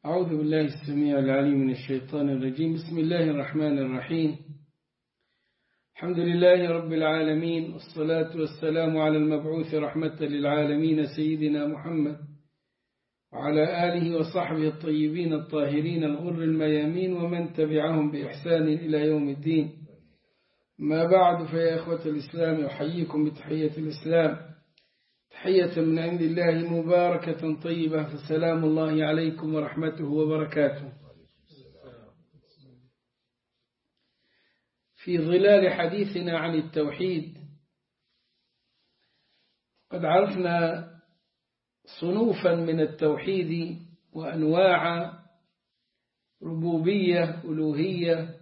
أعوذ بالله السميع العليم من الشيطان الرجيم بسم الله الرحمن الرحيم الحمد لله رب العالمين والصلاة والسلام على المبعوث رحمة للعالمين سيدنا محمد وعلى آله وصحبه الطيبين الطاهرين الغر الميامين ومن تبعهم بإحسان إلى يوم الدين ما بعد فيا إخوة الإسلام أحييكم بتحية الإسلام تحية من عند الله مباركة طيبة فسلام الله عليكم ورحمته وبركاته في ظلال حديثنا عن التوحيد قد عرفنا صنوفا من التوحيد وأنواع ربوبية ألوهية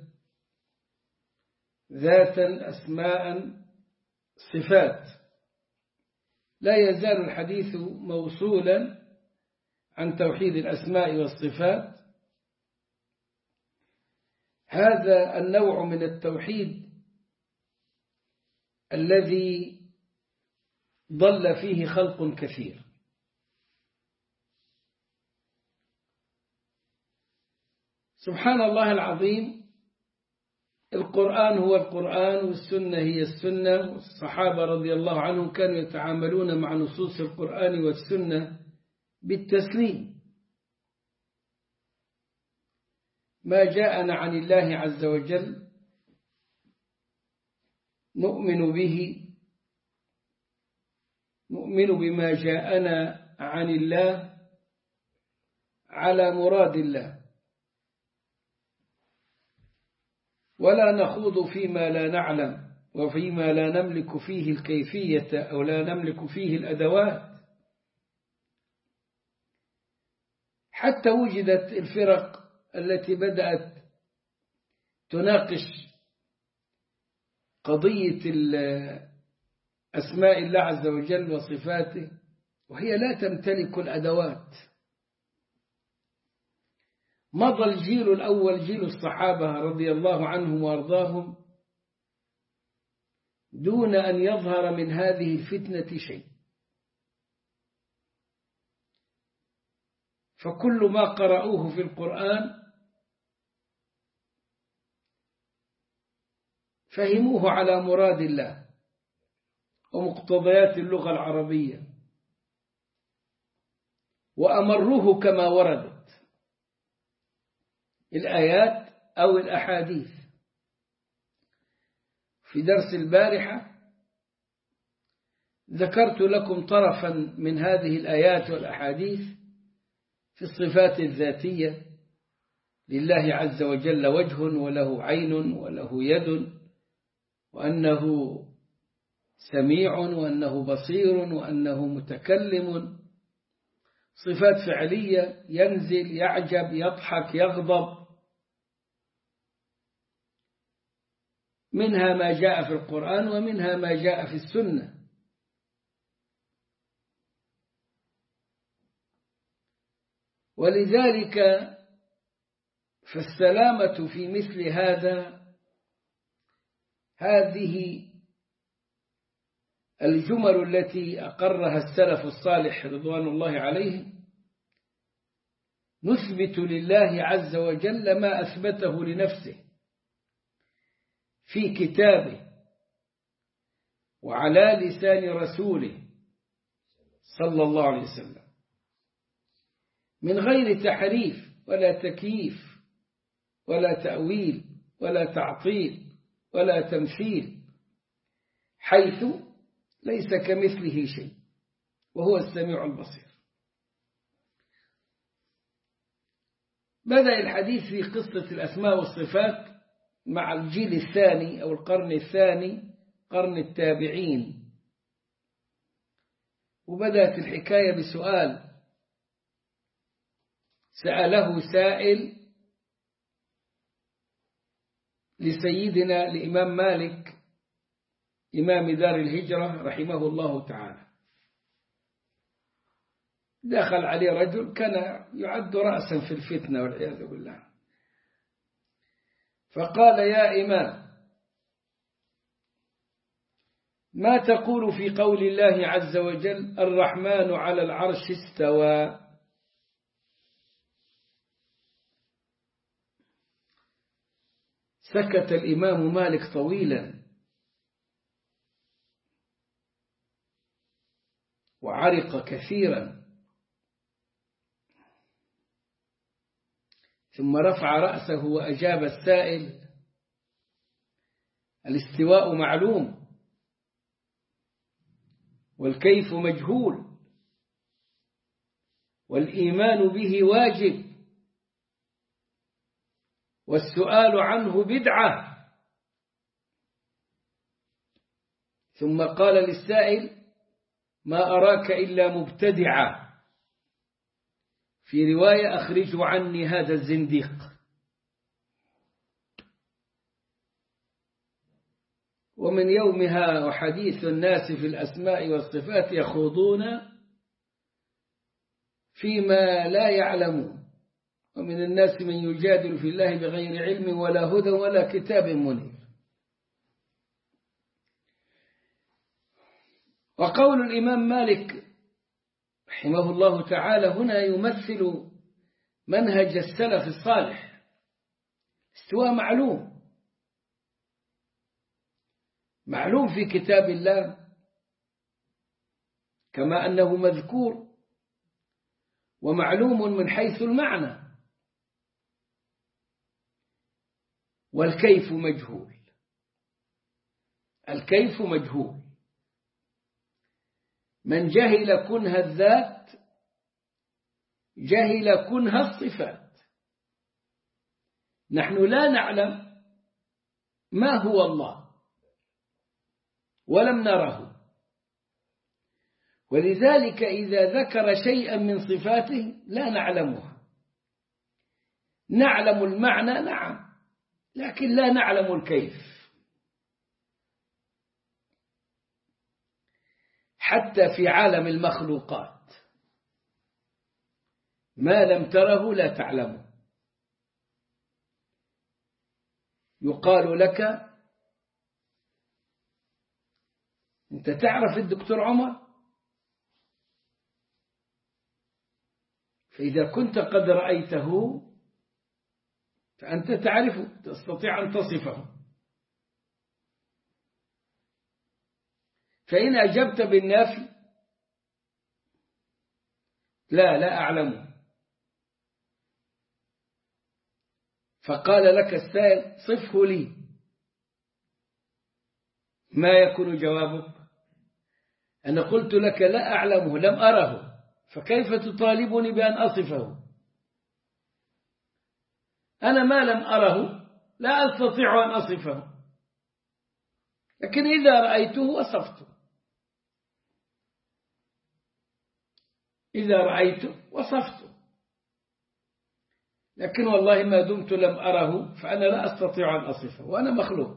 ذاتا أسماء صفات لا يزال الحديث موصولا عن توحيد الأسماء والصفات هذا النوع من التوحيد الذي ضل فيه خلق كثير سبحان الله العظيم القرآن هو القرآن والسنة هي السنة والصحابة رضي الله عنهم كانوا يتعاملون مع نصوص القرآن والسنة بالتسليم ما جاءنا عن الله عز وجل نؤمن به نؤمن بما جاءنا عن الله على مراد الله ولا نخوض فيما لا نعلم وفيما لا نملك فيه الكيفية أو لا نملك فيه الأدوات حتى وجدت الفرق التي بدأت تناقش قضية أسماء الله عز وجل وصفاته وهي لا تمتلك الأدوات مضى الجيل الأول جيل الصحابة رضي الله عنهم وأرضاهم دون أن يظهر من هذه الفتنة شيء فكل ما قرأوه في القرآن فهموه على مراد الله ومقتضيات اللغة العربية وأمروه كما وردت الآيات أو الأحاديث في درس البارحة ذكرت لكم طرفا من هذه الآيات والأحاديث في الصفات الذاتية لله عز وجل وجه وله عين وله يد وأنه سميع وأنه بصير وأنه متكلم صفات فعلية ينزل يعجب يضحك يغضب منها ما جاء في القرآن ومنها ما جاء في السنة ولذلك فالسلامة في مثل هذا هذه الجمل التي أقرها السلف الصالح رضوان الله عليهم نثبت لله عز وجل ما أثبته لنفسه في كتابه وعلى لسان رسوله صلى الله عليه وسلم من غير تحريف ولا تكييف ولا تأويل ولا تعطيل ولا تمثيل حيث ليس كمثله شيء وهو السميع البصير بدأ الحديث في قصة الأسماء والصفات مع الجيل الثاني أو القرن الثاني قرن التابعين وبدأت الحكاية بسؤال سأله سائل لسيدنا الإمام مالك إمام دار الهجرة رحمه الله تعالى دخل عليه رجل كان يعد رأسا في الفتنة والعياذ بالله فقال يا إمام ما تقول في قول الله عز وجل الرحمن على العرش استوى سكت الإمام مالك طويلا وعرق كثيرا ثم رفع رأسه وأجاب السائل الاستواء معلوم والكيف مجهول والإيمان به واجب والسؤال عنه بدعة ثم قال للسائل ما أراك إلا مبتدعا في رواية أخرجوا عني هذا الزنديق ومن يومها وحديث الناس في الأسماء والصفات يخوضون فيما لا يعلمون ومن الناس من يجادل في الله بغير علم ولا هدى ولا كتاب منير وقول الإمام مالك رحمه الله تعالى هنا يمثل منهج السلف الصالح استواء معلوم معلوم في كتاب الله كما أنه مذكور ومعلوم من حيث المعنى والكيف مجهول الكيف مجهول من جهل كنه الذات جهل كنه الصفات نحن لا نعلم ما هو الله ولم نره ولذلك إذا ذكر شيئا من صفاته لا نعلمها نعلم المعنى نعم لكن لا نعلم الكيف حتى في عالم المخلوقات ما لم تره لا تعلمه يقال لك أنت تعرف الدكتور عمر فإذا كنت قد رأيته فأنت تعرفه تستطيع أن تصفه فإن أجبت بالنفي لا لا أعلمه فقال لك السائل صفه لي ما يكون جوابك أنا قلت لك لا أعلمه لم أره فكيف تطالبني بأن أصفه أنا ما لم أره لا أستطيع أن أصفه لكن إذا رأيته وصفته إذا رأيته وصفته لكن والله ما دمت لم أره فأنا لا أستطيع أن أصفه وأنا مخلوق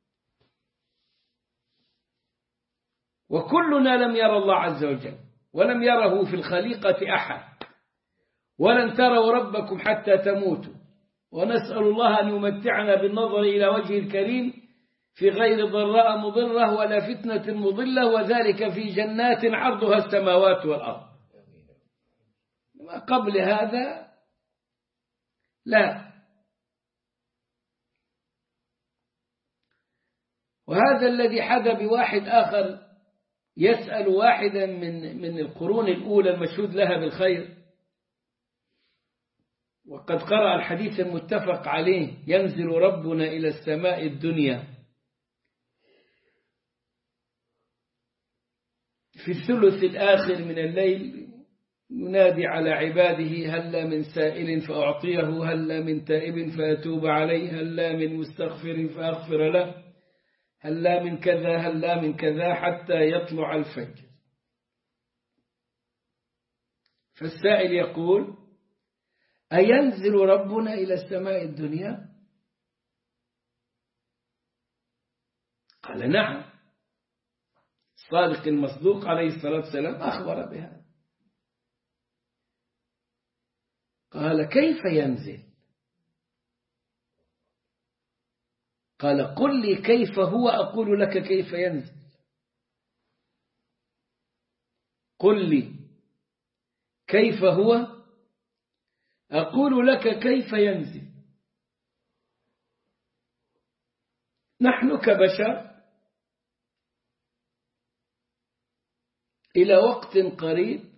وكلنا لم يرى الله عز وجل ولم يره في الخليقة أحد ولن تروا ربكم حتى تموتوا ونسأل الله أن يمتعنا بالنظر إلى وجه الكريم في غير ضراء مضرة ولا فتنة مضلة وذلك في جنات عرضها السماوات والأرض قبل هذا لا وهذا الذي حدا بواحد آخر يسأل واحدا من من القرون الأولى المشهود لها بالخير وقد قرأ الحديث المتفق عليه ينزل ربنا إلى السماء الدنيا في الثلث الآخر من الليل ينادي على عباده هل من سائل فأعطيه هل من تائب فأتوب عليه هل من مستغفر فأغفر له هل من كذا هل من كذا حتى يطلع الفجر فالسائل يقول أينزل ربنا إلى السماء الدنيا قال نعم الصادق المصدوق عليه الصلاة والسلام أخبر بهذا قال كيف ينزل قال قل لي كيف هو أقول لك كيف ينزل قل لي كيف هو أقول لك كيف ينزل نحن كبشر إلى وقت قريب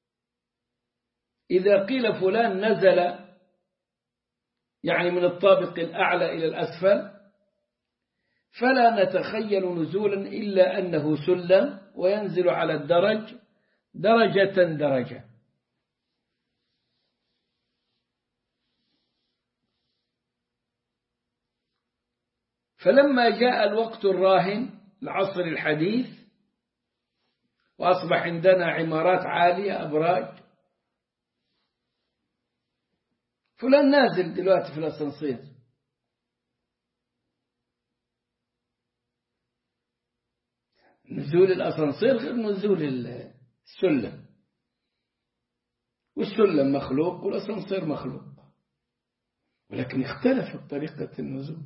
إذا قيل فلان نزل يعني من الطابق الأعلى إلى الأسفل فلا نتخيل نزولا إلا أنه سلم وينزل على الدرج درجة درجة فلما جاء الوقت الراهن العصر الحديث وأصبح عندنا عمارات عالية أبراج فلان نازل دلوقتي في الأسانسير نزول الأسانسير غير نزول السلم والسلم مخلوق والأسانسير مخلوق ولكن اختلفت طريقة النزول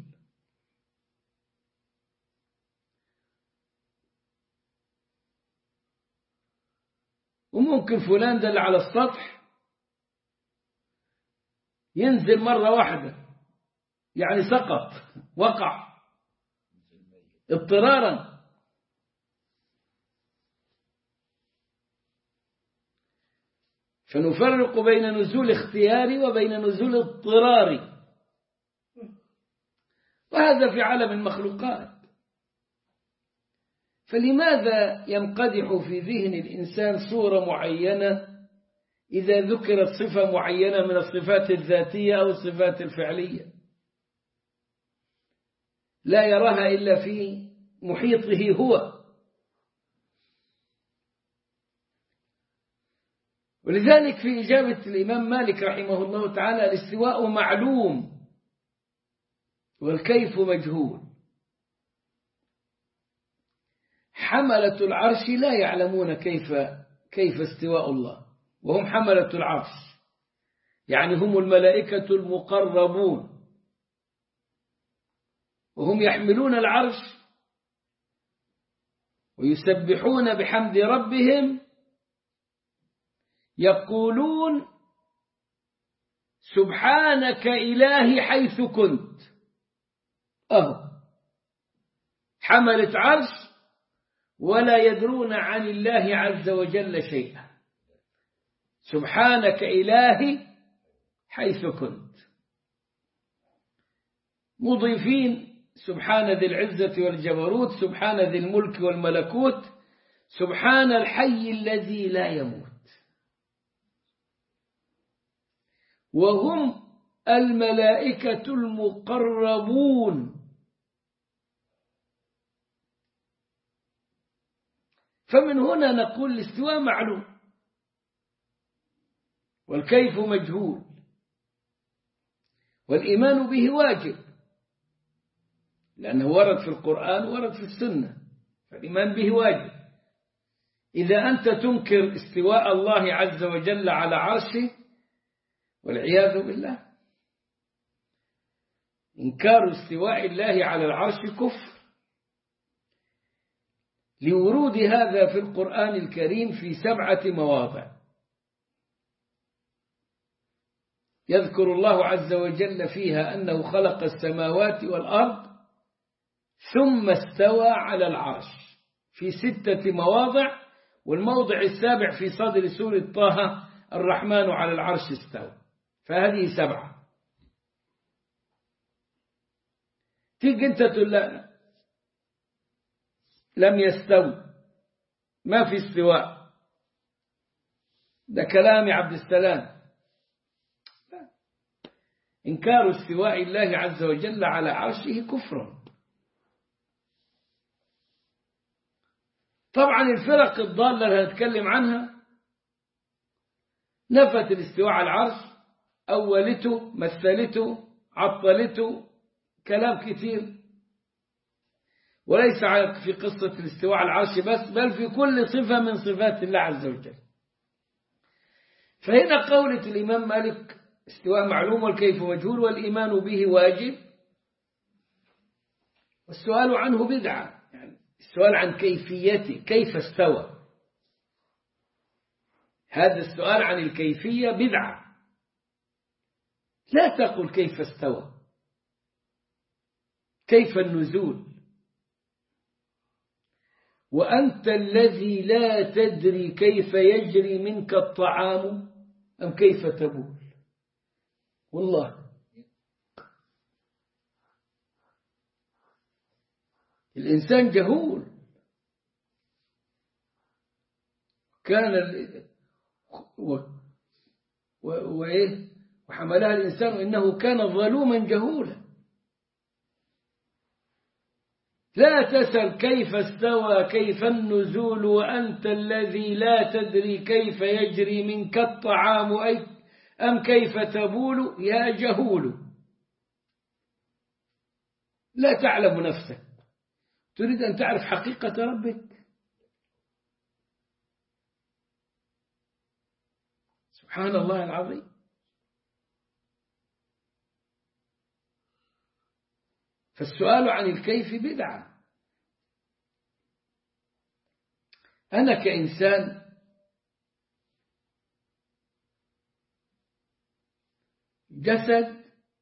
وممكن فلان ده اللي على السطح ينزل مرة واحدة يعني سقط وقع اضطرارا فنفرق بين نزول اختياري وبين نزول اضطراري وهذا في عالم المخلوقات فلماذا ينقدح في ذهن الإنسان صورة معينة إذا ذكرت صفة معينة من الصفات الذاتية أو الصفات الفعلية لا يراها إلا في محيطه هو ولذلك في إجابة الإمام مالك رحمه الله تعالى الاستواء معلوم والكيف مجهول حملة العرش لا يعلمون كيف كيف استواء الله وهم حملة العرش يعني هم الملائكة المقربون وهم يحملون العرش ويسبحون بحمد ربهم يقولون سبحانك إلهي حيث كنت أهو حملت عرش ولا يدرون عن الله عز وجل شيئا سبحانك إلهي حيث كنت مضيفين سبحان ذي العزة والجبروت سبحان ذي الملك والملكوت سبحان الحي الذي لا يموت وهم الملائكة المقربون فمن هنا نقول الاستواء معلوم والكيف مجهول والإيمان به واجب لأنه ورد في القرآن ورد في السنة فالإيمان به واجب إذا أنت تنكر استواء الله عز وجل على عرشه والعياذ بالله إنكار استواء الله على العرش كفر لورود هذا في القرآن الكريم في سبعة مواضع يذكر الله عز وجل فيها أنه خلق السماوات والأرض ثم استوى على العرش في ستة مواضع والموضع السابع في صدر سورة طه الرحمن على العرش استوى فهذه سبعة تيجي انت تقول لا لم يستوي ما في استواء ده كلام عبد السلام إنكار استواء الله عز وجل على عرشه كفر طبعا الفرق الضالة اللي هنتكلم عنها نفت الاستواء على العرش أولته مثلته عطلته كلام كثير وليس في قصة الاستواء على العرش بس بل في كل صفة من صفات الله عز وجل فهنا قولة الإمام مالك استواء معلوم والكيف مجهول والإيمان به واجب والسؤال عنه بدعة يعني السؤال عن كيفيته كيف استوى هذا السؤال عن الكيفية بدعة لا تقل كيف استوى كيف النزول وأنت الذي لا تدري كيف يجري منك الطعام أم كيف تبول والله الإنسان جهول كان ال... و... و... وإيه وحملها الإنسان إنه كان ظلوما جهولا لا تسل كيف استوى كيف النزول وأنت الذي لا تدري كيف يجري منك الطعام أي أم كيف تبول يا جهول لا تعلم نفسك تريد أن تعرف حقيقة ربك سبحان الله العظيم فالسؤال عن الكيف بدعة أنا كإنسان جسد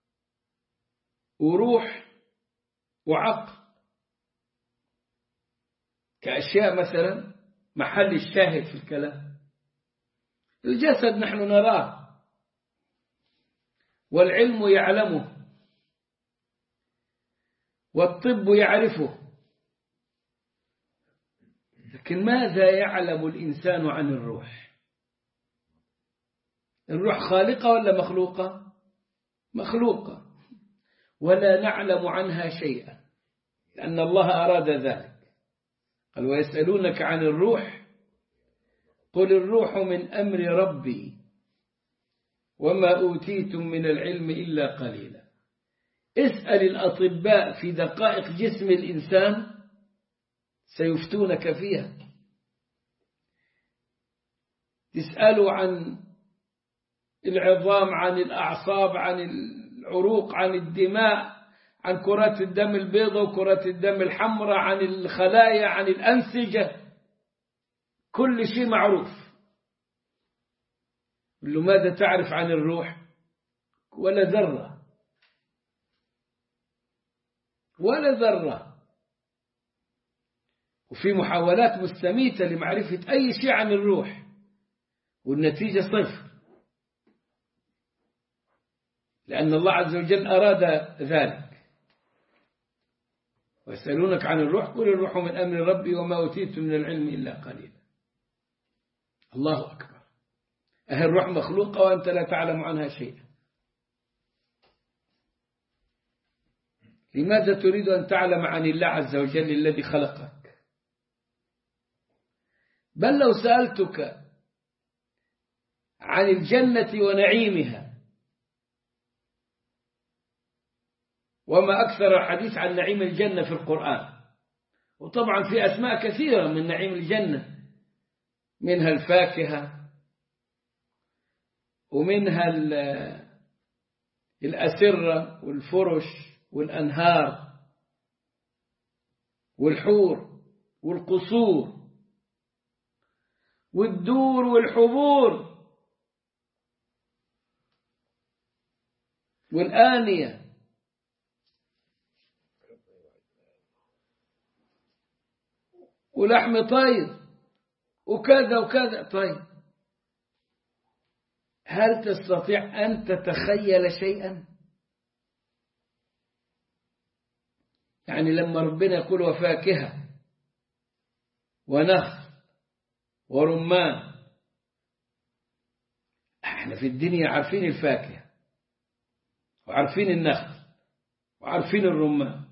وروح وعقل كأشياء مثلا محل الشاهد في الكلام الجسد نحن نراه والعلم يعلمه والطب يعرفه لكن ماذا يعلم الإنسان عن الروح الروح خالقة ولا مخلوقة مخلوقة ولا نعلم عنها شيئا لأن الله أراد ذلك قال ويسألونك عن الروح قل الروح من أمر ربي وما أوتيتم من العلم إلا قليلا اسأل الأطباء في دقائق جسم الإنسان سيفتونك فيها تسألوا عن العظام عن الأعصاب عن العروق عن الدماء عن كرات الدم البيضاء وكرات الدم الحمراء عن الخلايا عن الأنسجة كل شيء معروف له ماذا تعرف عن الروح ولا ذرة ولا ذرة وفي محاولات مستميتة لمعرفة أي شيء عن الروح والنتيجة صفر لأن الله عز وجل أراد ذلك ويسألونك عن الروح قل الروح من أمر ربي وما أوتيت من العلم إلا قليلا الله أكبر أهل الروح مخلوقة وأنت لا تعلم عنها شيئا لماذا تريد أن تعلم عن الله عز وجل الذي خلقك بل لو سألتك عن الجنة ونعيمها وما أكثر الحديث عن نعيم الجنة في القرآن وطبعا في أسماء كثيرة من نعيم الجنة منها الفاكهة ومنها الأسرة والفرش والأنهار والحور والقصور والدور والحبور والآنية ولحم طير وكذا وكذا طيب هل تستطيع أن تتخيل شيئا يعني لما ربنا يقول وفاكهة ونخل ورمان احنا في الدنيا عارفين الفاكهة وعارفين النخل وعارفين الرمان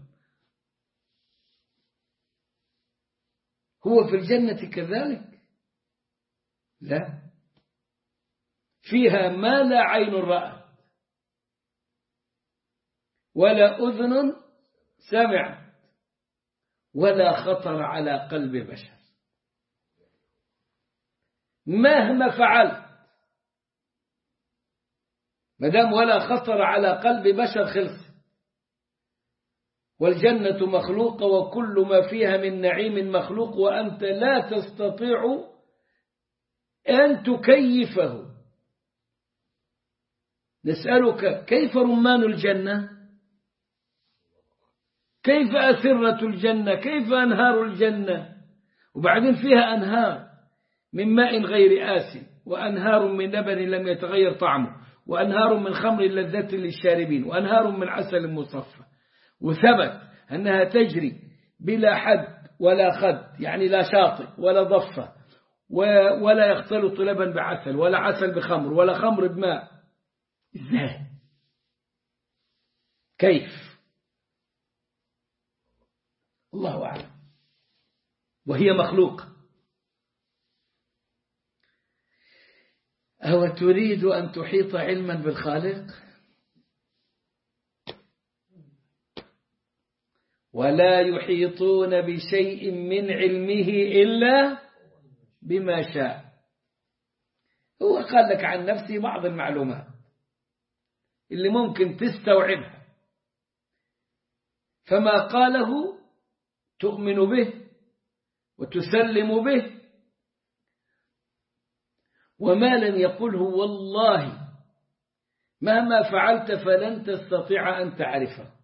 هو في الجنة كذلك لا فيها ما لا عين رأت ولا أذن سمعت ولا خطر على قلب بشر مهما فعلت مدام ولا خطر على قلب بشر خلص والجنة مخلوقة وكل ما فيها من نعيم مخلوق وأنت لا تستطيع أن تكيفه نسألك كيف رمان الجنة كيف أسرة الجنة كيف أنهار الجنة وبعدين فيها أنهار من ماء غير آسن وأنهار من لبن لم يتغير طعمه وأنهار من خمر لذة للشاربين وأنهار من عسل مصفى وثبت أنها تجري بلا حد ولا خد يعني لا شاطئ ولا ضفة ولا يختلط لبن بعسل ولا عسل بخمر ولا خمر بماء ازاي كيف الله أعلم وهي مخلوقة أو تريد أن تحيط علما بالخالق ولا يحيطون بشيء من علمه إلا بما شاء هو قال لك عن نفسه بعض المعلومات اللي ممكن تستوعبها فما قاله تؤمن به وتسلم به وما لم يقله والله مهما فعلت فلن تستطيع أن تعرفه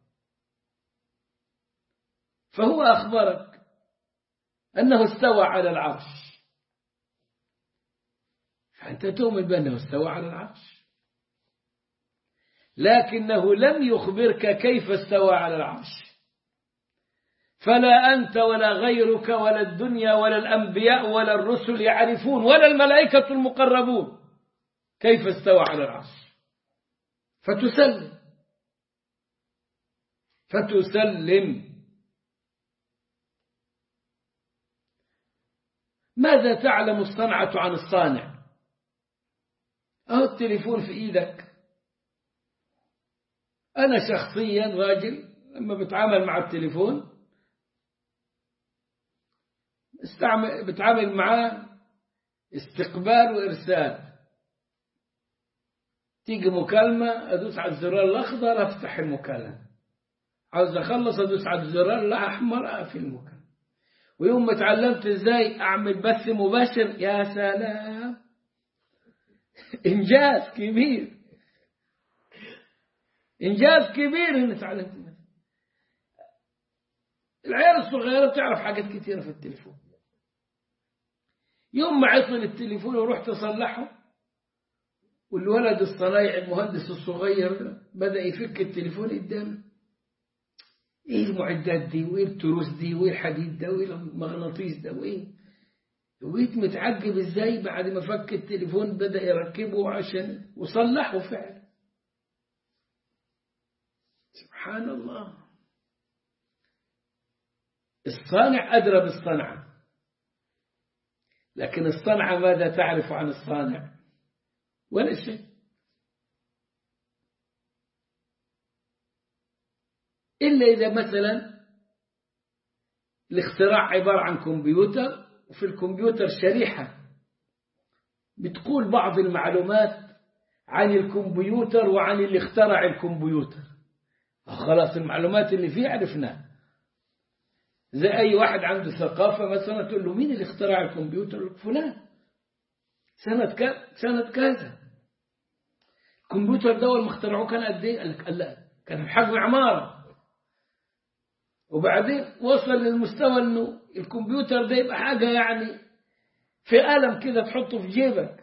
فهو أخبرك أنه استوى على العرش فأنت تؤمن بأنه استوى على العرش لكنه لم يخبرك كيف استوى على العرش فلا أنت ولا غيرك ولا الدنيا ولا الأنبياء ولا الرسل يعرفون ولا الملائكة المقربون كيف استوى على العرش فتسلم فتسلم ماذا تعلم الصنعة عن الصانع أهو التليفون في إيدك أنا شخصيا راجل لما بتعامل مع التليفون استعمل بتعامل معاه استقبال وإرسال تيجي مكالمة أدوس على الزرار الأخضر أفتح المكالمة عاوز أخلص أدوس على الزرار الأحمر أقفل المكالمة ويوم ما تعلمت إزاي أعمل بث مباشر يا سلام إنجاز كبير إنجاز كبير إن تعلمت العيال الصغيرة بتعرف حاجات كثيرة في التليفون يوم ما عطل التليفون ورحت أصلحه والولد الصنايعي المهندس الصغير بدأ يفك التليفون قدامه ايه المعدات دي وايه التروس دي وايه الحديد ده وايه المغناطيس ده وايه وقيت متعجب ازاي بعد ما فك التليفون بدأ يركبه عشان وصلحه فعلا سبحان الله الصانع أدرى بالصنعة لكن الصنعة ماذا تعرف عن الصانع ولا شيء إلا إذا مثلا الاختراع عبارة عن كمبيوتر وفي الكمبيوتر شريحة بتقول بعض المعلومات عن الكمبيوتر وعن اللي اخترع الكمبيوتر خلاص المعلومات اللي فيه عرفناها زي أي واحد عنده ثقافة مثلا تقول له مين اللي اخترع الكمبيوتر فلان سنة كذا سنة كذا الكمبيوتر ده أول ما اخترعوه كان قد إيه؟ قال لك لا كان بحجم عمارة وبعدين وصل للمستوى إنه الكمبيوتر ده يبقى حاجة يعني في قلم كده تحطه في جيبك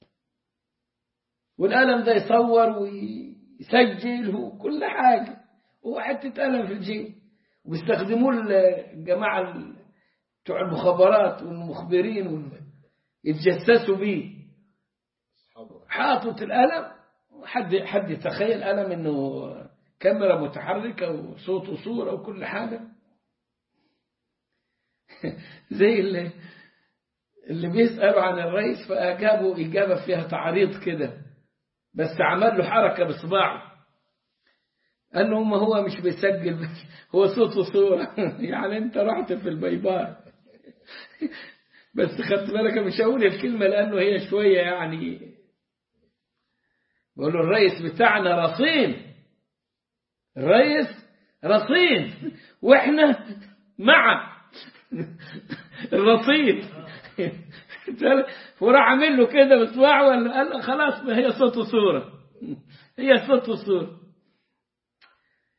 والقلم ده يصور ويسجل وكل حاجة هو حتة قلم في الجيب وبيستخدموه الجماعة بتوع المخابرات والمخبرين يتجسسوا بيه حاطط القلم حد حد يتخيل قلم انه كاميرا متحركة وصوت وصورة وكل حاجة زي اللي اللي بيسألوا عن الرئيس فأجابوا إجابة فيها تعريض كده بس عمل له حركة بصباعه قال له ما هو مش بيسجل بس هو صوت وصورة يعني انت رحت في البيبان بس خدت بالك مش هقول الكلمة لأنه هي شوية يعني بقول له الرئيس بتاعنا رصين الرئيس رصين واحنا مع الرصين وراح عامل له كده بصباعه قال له خلاص ما هي صوت وصورة هي صوت وصورة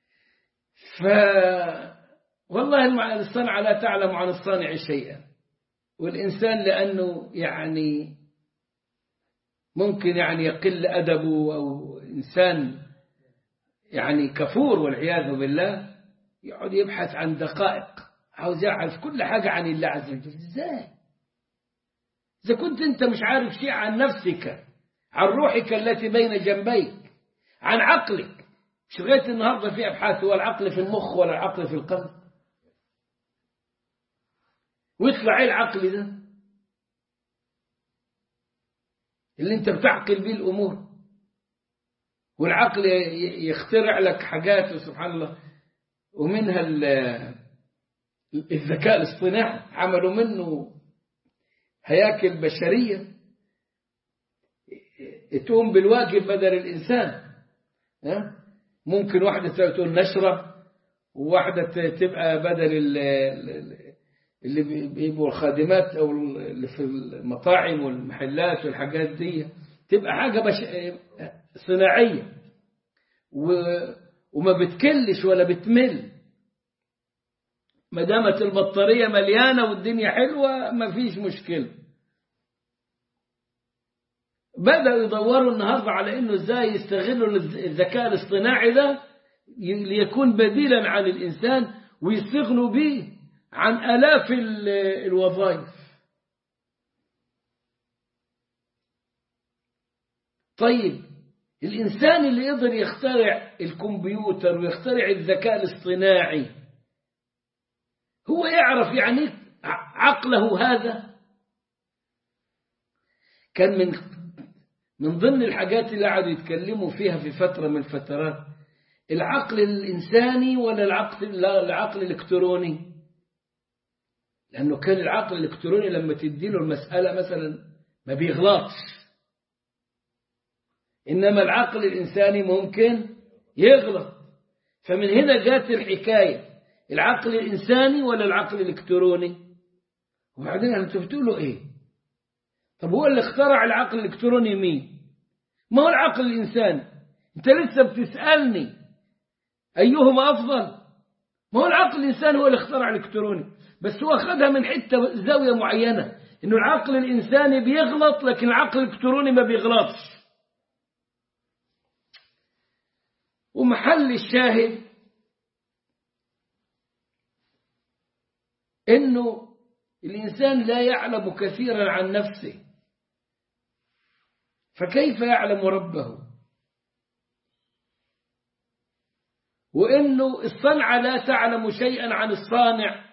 ف والله الصنعة لا تعلم عن الصانع شيئا والإنسان لأنه يعني ممكن يعني يقل أدبه أو إنسان يعني كفور والعياذ بالله يقعد يبحث عن دقائق عاوز يعرف كل حاجة عن الله عز وجل ازاي إذا كنت أنت مش عارف شيء عن نفسك عن روحك التي بين جنبيك عن عقلك مش لغاية النهاردة في أبحاث هو العقل في المخ ولا العقل في القلب ويطلع ايه العقل ده اللي انت بتعقل بيه الأمور والعقل يخترع لك حاجات سبحان الله ومنها الذكاء الاصطناعي عملوا منه هياكل بشرية تقوم بالواجب بدل الإنسان ممكن واحدة تقول نشرة وواحدة تبقى بدل اللي بيبقوا الخادمات أو اللي في المطاعم والمحلات والحاجات دي تبقى حاجة بش... صناعية و... وما بتكلش ولا بتمل ما دامت البطارية مليانة والدنيا حلوة ما فيش مشكلة بدأوا يدوروا النهاردة على انه ازاي يستغلوا الذكاء الاصطناعي ده ليكون بديلا عن الانسان ويستغنوا به عن الاف الوظائف طيب الانسان اللي يقدر يخترع الكمبيوتر ويخترع الذكاء الاصطناعي هو يعرف يعني عقله هذا كان من من ضمن الحاجات اللي قعدوا يتكلموا فيها في فترة من الفترات العقل الإنساني ولا العقل لا العقل الإلكتروني لأنه كان العقل الإلكتروني لما تديله المسألة مثلا ما بيغلطش إنما العقل الإنساني ممكن يغلط فمن هنا جات الحكاية العقل الإنساني ولا العقل الإلكتروني وبعدين أنتوا بتقولوا إيه طب هو اللي اخترع العقل الإلكتروني مين ما هو العقل الإنساني أنت لسه بتسألني أيهما أفضل ما هو العقل الإنساني هو اللي اخترع الإلكتروني بس هو أخذها من حتة زاوية معينة إنه العقل الإنساني بيغلط لكن العقل الإلكتروني ما بيغلطش ومحل الشاهد إنه الإنسان لا يعلم كثيرا عن نفسه فكيف يعلم ربه وإنه الصنعة لا تعلم شيئا عن الصانع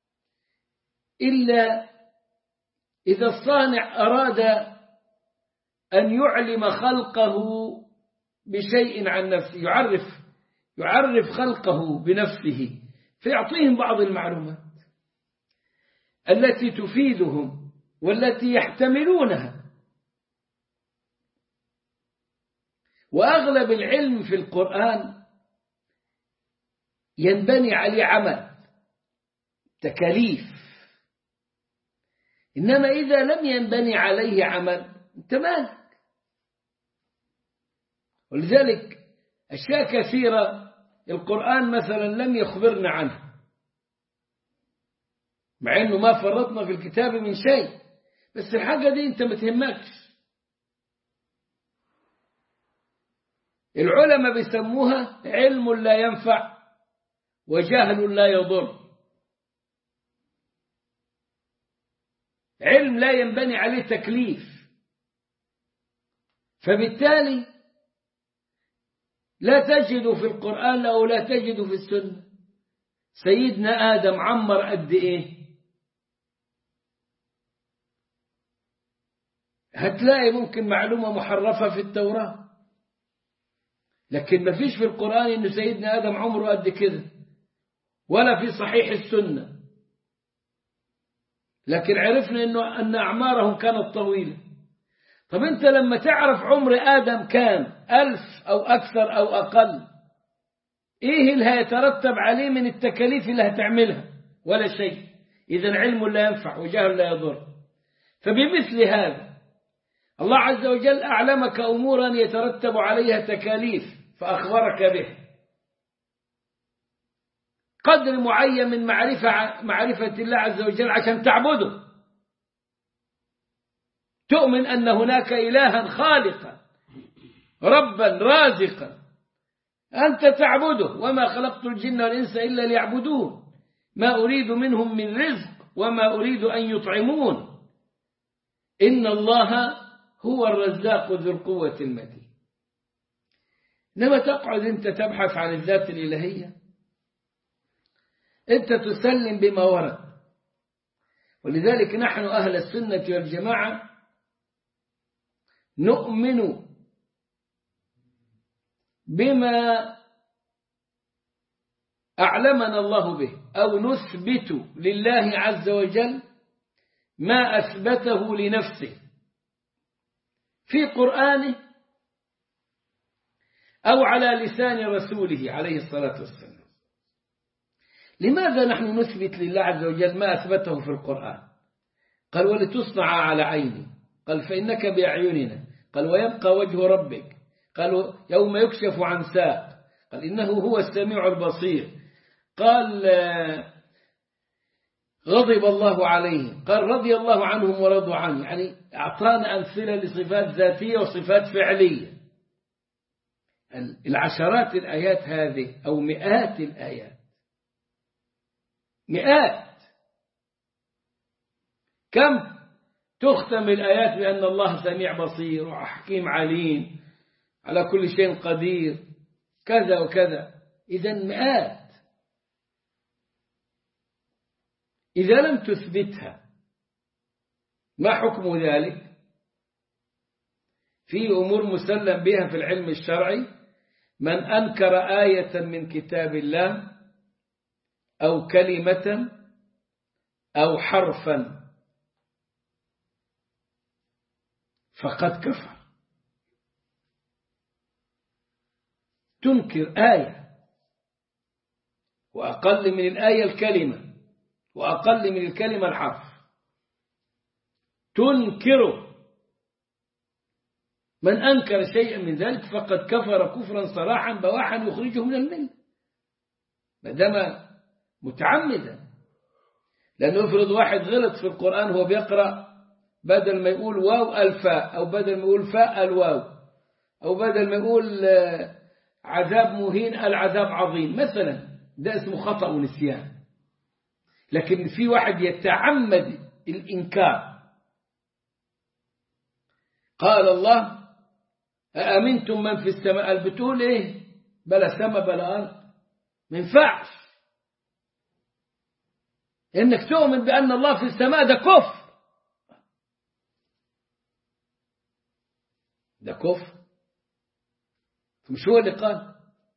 إلا إذا الصانع أراد أن يعلم خلقه بشيء عن نفسه يعرف يعرف خلقه بنفسه فيعطيهم بعض المعلومات التي تفيدهم والتي يحتملونها وأغلب العلم في القرآن ينبني عليه عمل تكاليف إنما إذا لم ينبني عليه عمل أنت مالك ولذلك أشياء كثيرة القرآن مثلا لم يخبرنا عنها مع أنه ما فرطنا في الكتاب من شيء بس الحاجة دي أنت ما تهمكش العلماء بيسموها علم لا ينفع وجهل لا يضر علم لا ينبني عليه تكليف فبالتالي لا تجد في القرآن أو لا تجد في السنة سيدنا آدم عمر قد إيه هتلاقي ممكن معلومة محرفة في التوراة لكن ما فيش في القرآن إن سيدنا آدم عمره قد كده ولا في صحيح السنة لكن عرفنا إنه أن أعمارهم كانت طويلة طب أنت لما تعرف عمر آدم كان ألف أو أكثر أو أقل إيه اللي هيترتب عليه من التكاليف اللي هتعملها ولا شيء إذا علم لا ينفع وجهل لا يضر فبمثل هذا الله عز وجل أعلمك أمورا يترتب عليها تكاليف فأخبرك به قدر معين من معرفة, معرفة الله عز وجل عشان تعبده تؤمن أن هناك إلها خالقا ربا رازقا أنت تعبده وما خلقت الجن والإنس إلا ليعبدون ما أريد منهم من رزق وما أريد أن يطعمون إن الله هو الرزاق ذو القوة المتين إنما تقعد أنت تبحث عن الذات الإلهية أنت تسلم بما ورد ولذلك نحن أهل السنة والجماعة نؤمن بما أعلمنا الله به أو نثبت لله عز وجل ما أثبته لنفسه في قرآنه أو على لسان رسوله عليه الصلاة والسلام لماذا نحن نثبت لله عز وجل ما أثبته في القرآن قال ولتصنع على عيني قال فإنك بأعيننا قال ويبقى وجه ربك قال يوم يكشف عن ساق قال إنه هو السميع البصير قال غضب الله عليهم قال رضي الله عنهم ورضوا عنه يعني أعطانا أمثلة لصفات ذاتية وصفات فعلية العشرات الآيات هذه أو مئات الآيات مئات كم تختم الآيات بأن الله سميع بصير وحكيم عليم على كل شيء قدير كذا وكذا إذا مئات إذا لم تثبتها ما حكم ذلك في أمور مسلم بها في العلم الشرعي من أنكر آية من كتاب الله أو كلمة أو حرفا فقد كفر تنكر آية وأقل من الآية الكلمة وأقل من الكلمة الحرف تنكره من أنكر شيئا من ذلك فقد كفر كفرا صراحا بواحا يخرجه من الملة ما دام متعمدا لأنه يفرض واحد غلط في القرآن هو بيقرأ بدل ما يقول واو الفاء أو بدل ما يقول فاء الواو أو بدل ما يقول عذاب مهين العذاب عظيم مثلا ده اسمه خطأ ونسيان لكن في واحد يتعمد الإنكار قال الله أأمنتم من في السماء بتقول إيه بلا سماء بلا أرض ما ينفعش إنك تؤمن بأن الله في السماء ده كفر ده كفر مش هو اللي قال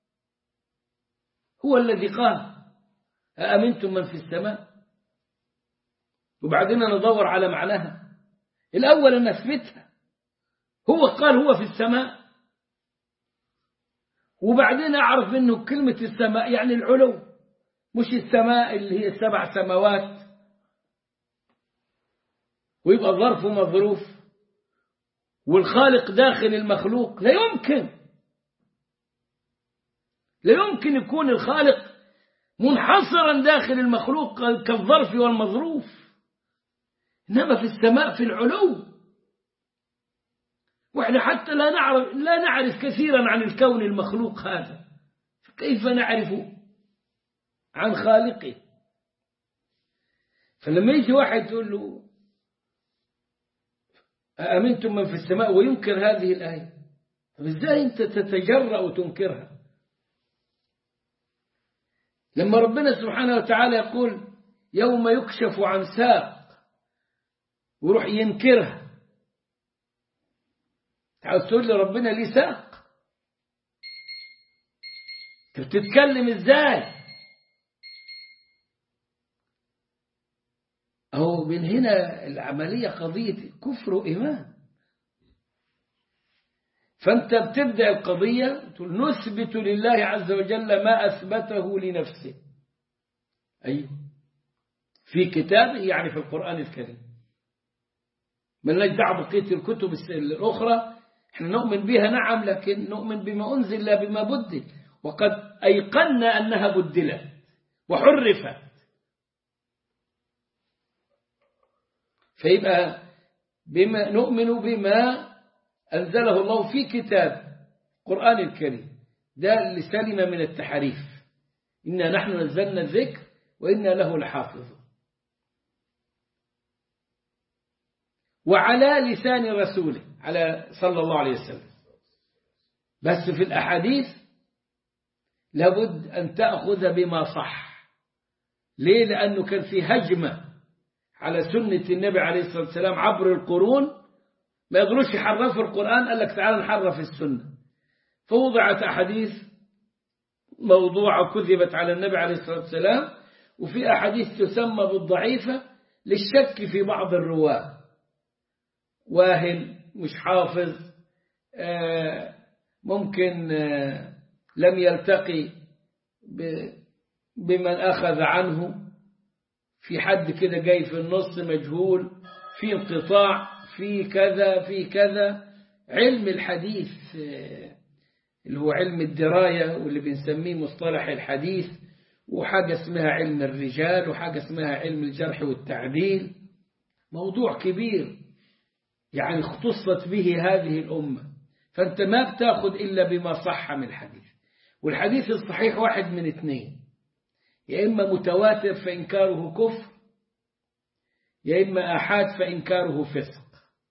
هو الذي قال أأمنتم من في السماء وبعدين ندور على معناها الأول نثبتها هو قال هو في السماء وبعدين أعرف أنه كلمة السماء يعني العلو مش السماء اللي هي السبع سماوات ويبقى ظرف ومظروف والخالق داخل المخلوق لا يمكن لا يمكن يكون الخالق منحصرا داخل المخلوق كالظرف والمظروف إنما في السماء في العلو وإحنا حتى لا نعرف, لا نعرف كثيرا عن الكون المخلوق هذا كيف نعرف عن خالقه فلما يجي واحد يقول له أأمنتم من في السماء وينكر هذه الآية طب إزاي أنت تتجرأ وتنكرها لما ربنا سبحانه وتعالى يقول يوم يكشف عن ساق ويروح ينكرها عاوز تقول لي ربنا ليه ساق انت بتتكلم ازاي اهو من هنا العملية قضية كفر وإيمان فأنت بتبدأ القضية تقول نثبت لله عز وجل ما أثبته لنفسه أيوه في كتابه يعني في القرآن الكريم من دعوة بقية الكتب الأخرى احنا نؤمن بها نعم لكن نؤمن بما أنزل لا بما بدل وقد أيقنا أنها بدلت وحرفت فيبقى بما نؤمن بما أنزله الله في كتاب القرآن الكريم ده اللي سلم من التحريف إنا نحن نزلنا الذكر وإنا له لحافظ وعلى لسان رسوله على صلى الله عليه وسلم بس في الأحاديث لابد أن تأخذ بما صح ليه لأنه كان في هجمة على سنة النبي عليه الصلاة والسلام عبر القرون ما يقدروش يحرفوا القرآن قال لك تعال نحرف السنة فوضعت أحاديث موضوعة كذبت على النبي عليه الصلاة والسلام وفي أحاديث تسمى بالضعيفة للشك في بعض الرواة واهن مش حافظ ممكن لم يلتقي بمن أخذ عنه في حد كده جاي في النص مجهول في انقطاع في كذا في كذا علم الحديث اللي هو علم الدراية واللي بنسميه مصطلح الحديث وحاجة اسمها علم الرجال وحاجة اسمها علم الجرح والتعديل موضوع كبير يعني اختصت به هذه الأمة فأنت ما بتاخد إلا بما صح من الحديث والحديث الصحيح واحد من اثنين يا إما متواتر فإنكاره كفر يا إما أحاد فإنكاره فسق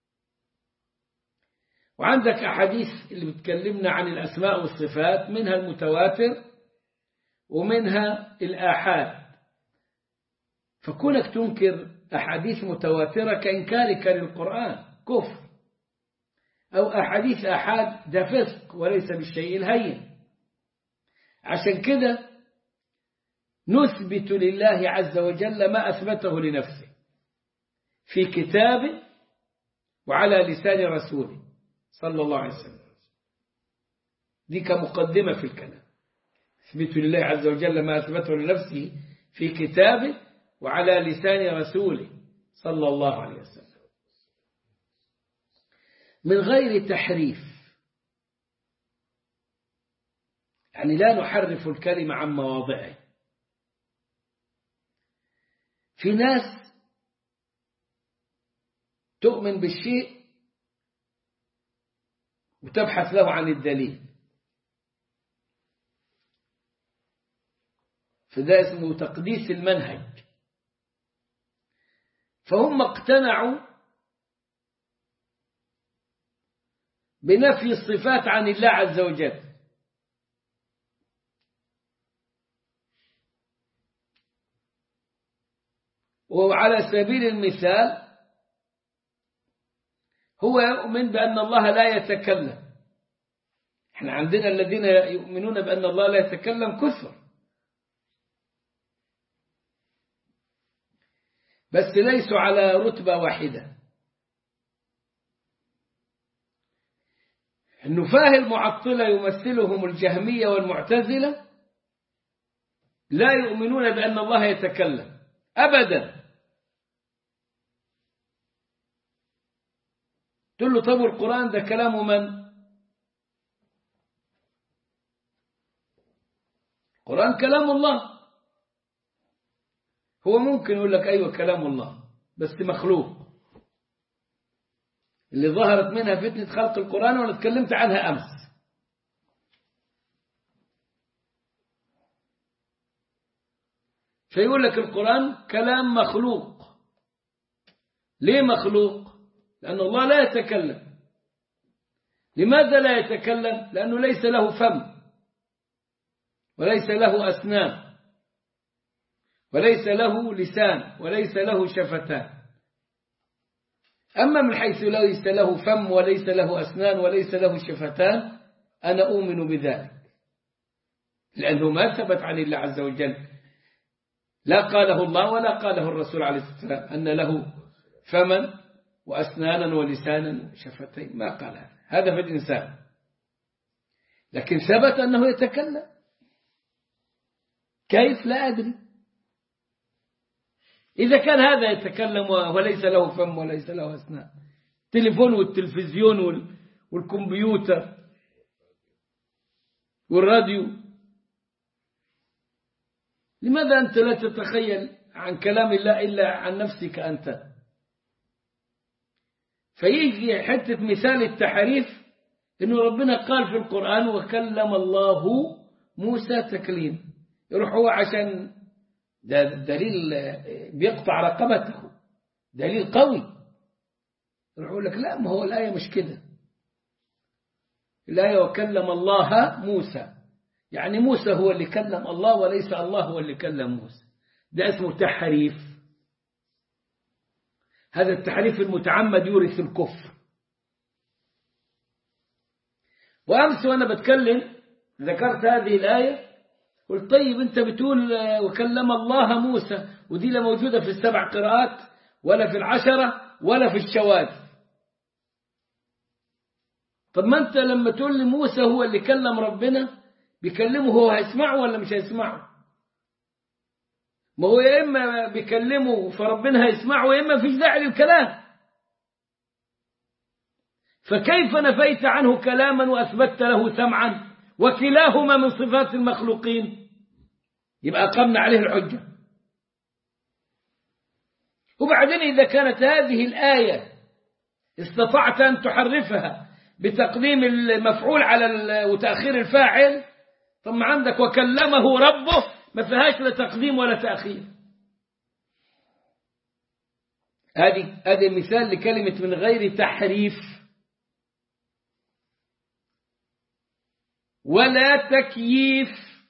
وعندك أحاديث اللي بتكلمنا عن الأسماء والصفات منها المتواتر ومنها الآحاد فكونك تنكر أحاديث متواترة كإنكارك للقرآن كفر أو أحاديث أحاد ده فسق وليس بالشيء الهين عشان كده نثبت لله عز وجل ما أثبته لنفسه في كتابه وعلى لسان رسوله صلى الله عليه وسلم دي كمقدمة في الكلام اثبت لله عز وجل ما أثبته لنفسه في كتابه وعلى لسان رسوله صلى الله عليه وسلم من غير تحريف يعني لا نحرف الكلمة عن مواضعه في ناس تؤمن بالشيء وتبحث له عن الدليل فده اسمه تقديس المنهج فهم اقتنعوا بنفي الصفات عن الله عز وجل وعلى سبيل المثال هو يؤمن بأن الله لا يتكلم احنا عندنا الذين يؤمنون بأن الله لا يتكلم كثر بس ليسوا على رتبة واحدة النفاه المعطلة يمثلهم الجهمية والمعتزلة لا يؤمنون بأن الله يتكلم أبدا تقول له طب القرآن ده كلام من القرآن كلام الله هو ممكن يقول لك أيوة كلام الله بس مخلوق اللي ظهرت منها فتنة خلق القرآن وأنا اتكلمت عنها أمس فيقول لك القرآن كلام مخلوق ليه مخلوق لأن الله لا يتكلم لماذا لا يتكلم لأنه ليس له فم وليس له أسنان وليس له لسان وليس له شفتان أما من حيث ليس له فم وليس له أسنان وليس له شفتان أنا أؤمن بذلك لأنه ما ثبت عن الله عز وجل لا قاله الله ولا قاله الرسول عليه الصلاة والسلام أن له فما وأسنانا ولسانا وشفتين ما قال هذا هذا في الإنسان لكن ثبت أنه يتكلم كيف لا أدري إذا كان هذا يتكلم وليس له فم وليس له أسنان التليفون والتلفزيون والكمبيوتر والراديو لماذا أنت لا تتخيل عن كلام الله إلا عن نفسك أنت فيجي حتة مثال التحريف إنه ربنا قال في القرآن وكلم الله موسى تكليم يروح هو عشان ده دليل بيقطع رقبته دليل قوي يروح يقول لك لا ما هو الآية مش كده الآية وكلم الله موسى يعني موسى هو اللي كلم الله وليس الله هو اللي كلم موسى ده اسمه تحريف هذا التحريف المتعمد يورث الكفر وأمس وأنا بتكلم ذكرت هذه الآية قلت طيب أنت بتقول وكلم الله موسى ودي لا موجودة في السبع قراءات ولا في العشرة ولا في الشواذ طب ما أنت لما تقول لي موسى هو اللي كلم ربنا بيكلمه هو هيسمعه ولا مش هيسمعه ما هو يا إما بيكلمه فربنا هيسمعه ويا إما فيش داعي للكلام فكيف نفيت عنه كلاما وأثبتت له سمعا وكلاهما من صفات المخلوقين يبقى أقمنا عليه الحجة وبعدين إذا كانت هذه الآية استطعت أن تحرفها بتقديم المفعول على وتأخير الفاعل طب ما عندك وكلمه ربه ما فيهاش لا تقديم ولا تأخير هذه هذه مثال لكلمة من غير تحريف ولا تكييف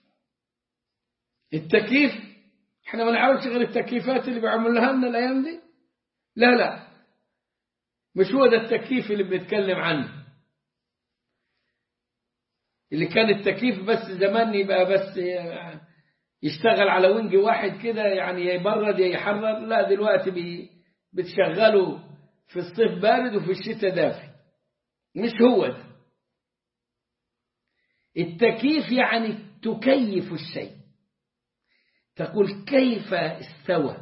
التكييف احنا ما نعرفش غير التكييفات اللي بيعملوها لنا الايام دي لا لا مش هو ده التكييف اللي بنتكلم عنه اللي كان التكييف بس زمان يبقى بس يشتغل على وينج واحد كده يعني يبرد يا يحرر لا دلوقتي بي بتشغله في الصيف بارد وفي الشتاء دافي مش هو ده التكييف يعني تكيف الشيء تقول كيف استوى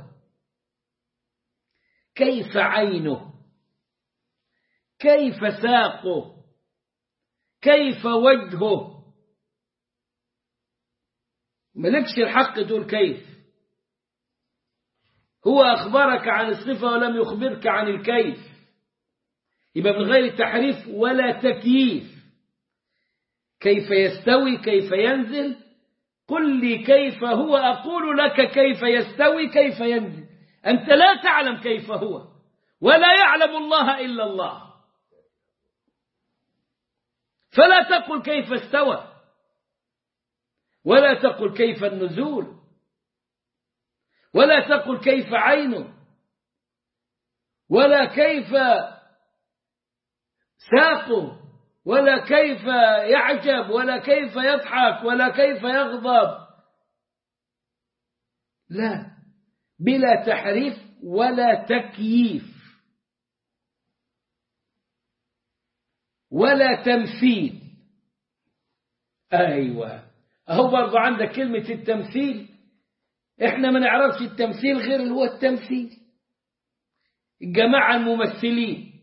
كيف عينه كيف ساقه كيف وجهه ملكش الحق تقول كيف هو أخبرك عن الصفة ولم يخبرك عن الكيف يبقى من غير تحريف ولا تكييف كيف يستوي كيف ينزل قل لي كيف هو أقول لك كيف يستوي كيف ينزل أنت لا تعلم كيف هو ولا يعلم الله إلا الله فلا تقل كيف استوى ولا تقل كيف النزول ولا تقل كيف عينه ولا كيف ساقه ولا كيف يعجب ولا كيف يضحك ولا كيف يغضب لا بلا تحريف ولا تكييف ولا تمثيل أيوة أهو برضو عندك كلمة التمثيل إحنا ما نعرفش التمثيل غير اللي هو التمثيل الجماعة الممثلين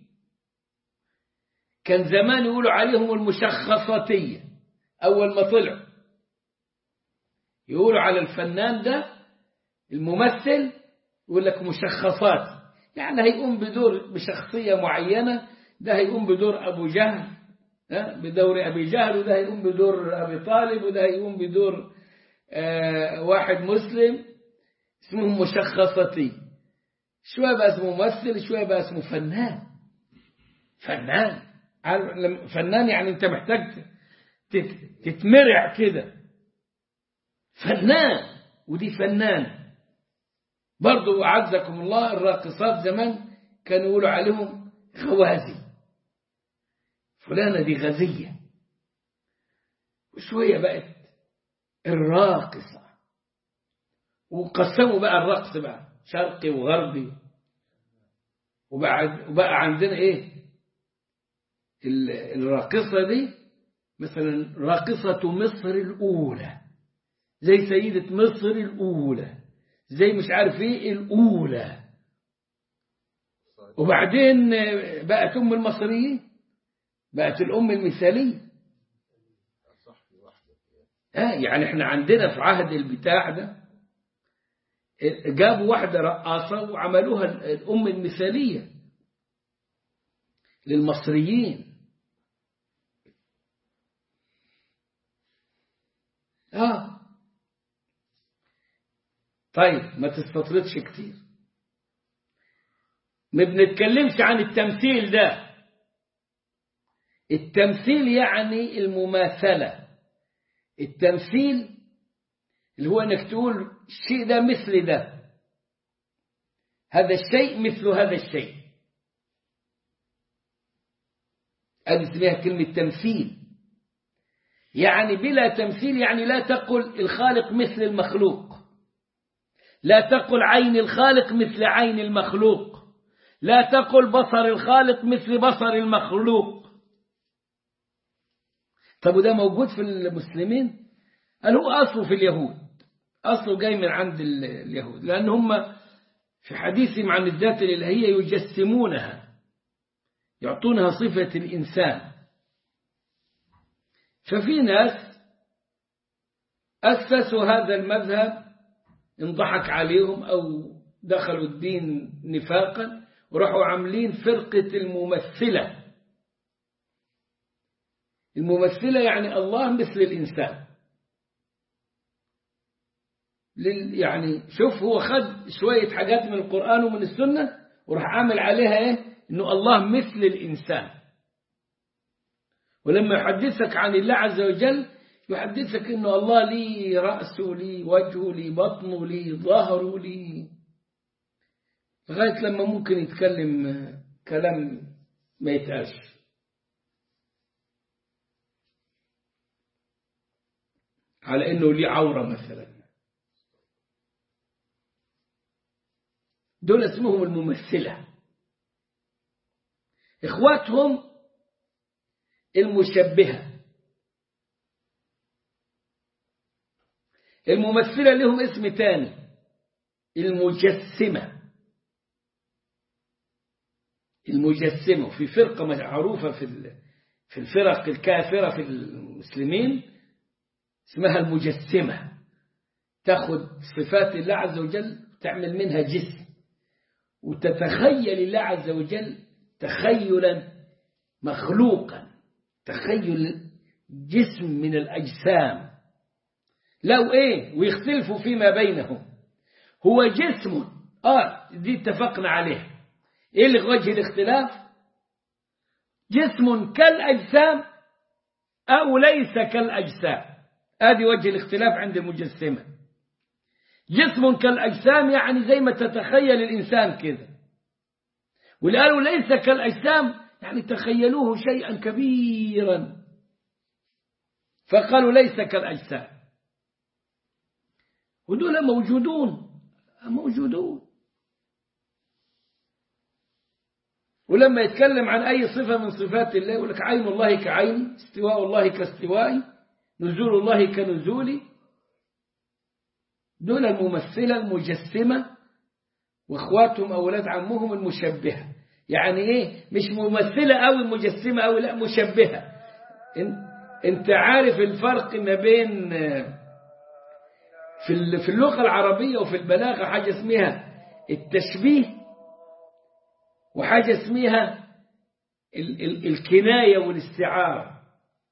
كان زمان يقولوا عليهم المشخصاتية أول ما طلعوا يقولوا على الفنان ده الممثل يقول لك مشخصات يعني هيقوم بدور بشخصية معينة ده هيقوم بدور أبو جهل بدور أبي جهل وده هيقوم بدور أبي طالب وده هيقوم بدور آه واحد مسلم اسمه مشخصتي شوية بقى اسمه ممثل شوية بقى اسمه فنان فنان فنان يعني انت محتاج تتمرع كده فنان ودي فنان برضو أعزكم الله الراقصات زمان كانوا يقولوا عليهم غوازي فلانة دي غزية وشوية بقت الراقصة وقسموا بقى الرقص بقى شرقي وغربي وبعد وبقى عندنا ايه الراقصة دي مثلا راقصة مصر الأولى زي سيدة مصر الأولى زي مش عارف ايه الأولى وبعدين بقت أم المصريين بقت الأم المثالية آه يعني احنا عندنا في عهد البتاع ده جابوا واحدة رقاصة وعملوها الأم المثالية للمصريين آه طيب ما تستطردش كتير ما بنتكلمش عن التمثيل ده التمثيل يعني المماثلة التمثيل اللي هو انك تقول الشيء ده مثل ده هذا الشيء مثل هذا الشيء هذه اسمها كلمة تمثيل يعني بلا تمثيل يعني لا تقل الخالق مثل المخلوق لا تقل عين الخالق مثل عين المخلوق لا تقل بصر الخالق مثل بصر المخلوق طب وده موجود في المسلمين قال هو أصله في اليهود أصله جاي من عند اليهود لأن هم في حديثهم عن الذات الإلهية يجسمونها يعطونها صفة الإنسان ففي ناس أسسوا هذا المذهب انضحك عليهم أو دخلوا الدين نفاقا وراحوا عاملين فرقة الممثلة الممثلة يعني الله مثل الإنسان يعني شوف هو خد شوية حاجات من القرآن ومن السنة وراح عامل عليها ايه انه الله مثل الإنسان ولما يحدثك عن الله عز وجل يحدثك انه الله لي رأس لي وجه لي بطن لي ظهر لي لغاية لما ممكن يتكلم كلام ما يتقالش على انه ليه عورة مثلا دول اسمهم الممثلة اخواتهم المشبهة الممثلة لهم اسم تاني المجسمة المجسمة في فرقة معروفة في في الفرق الكافرة في المسلمين اسمها المجسمة تاخذ صفات الله عز وجل تعمل منها جسم وتتخيل الله عز وجل تخيلا مخلوقا تخيل جسم من الأجسام لو إيه ويختلفوا فيما بينهم هو جسم آه دي اتفقنا عليه إيه اللي وجه الاختلاف جسم كالأجسام أو ليس كالأجسام هذه وجه الاختلاف عند المجسمة جسم كالأجسام يعني زي ما تتخيل الإنسان كذا واللي قالوا ليس كالأجسام يعني تخيلوه شيئا كبيرا فقالوا ليس كالأجسام ودول موجودون موجودون ولما يتكلم عن أي صفة من صفات الله يقول لك عين الله كعيني استواء الله كاستوائي نزول الله كنزولي دول الممثلة المجسمة واخواتهم أولاد عمهم المشبهة يعني ايه مش ممثلة أو مجسمة أو لا مشبهة انت عارف الفرق ما بين في اللغة العربية وفي البلاغة حاجة اسمها التشبيه وحاجة اسمها الكناية والاستعارة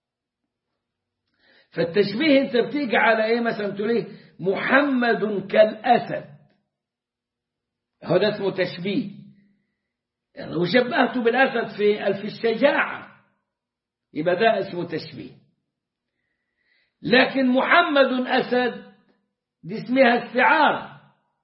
فالتشبيه انت بتيجي على ايه مثلا تقول ايه محمد كالأسد هو ده اسمه تشبيه يعني وشبهته بالأسد في في الشجاعة يبقى ده اسمه تشبيه لكن محمد أسد دي اسمها استعارة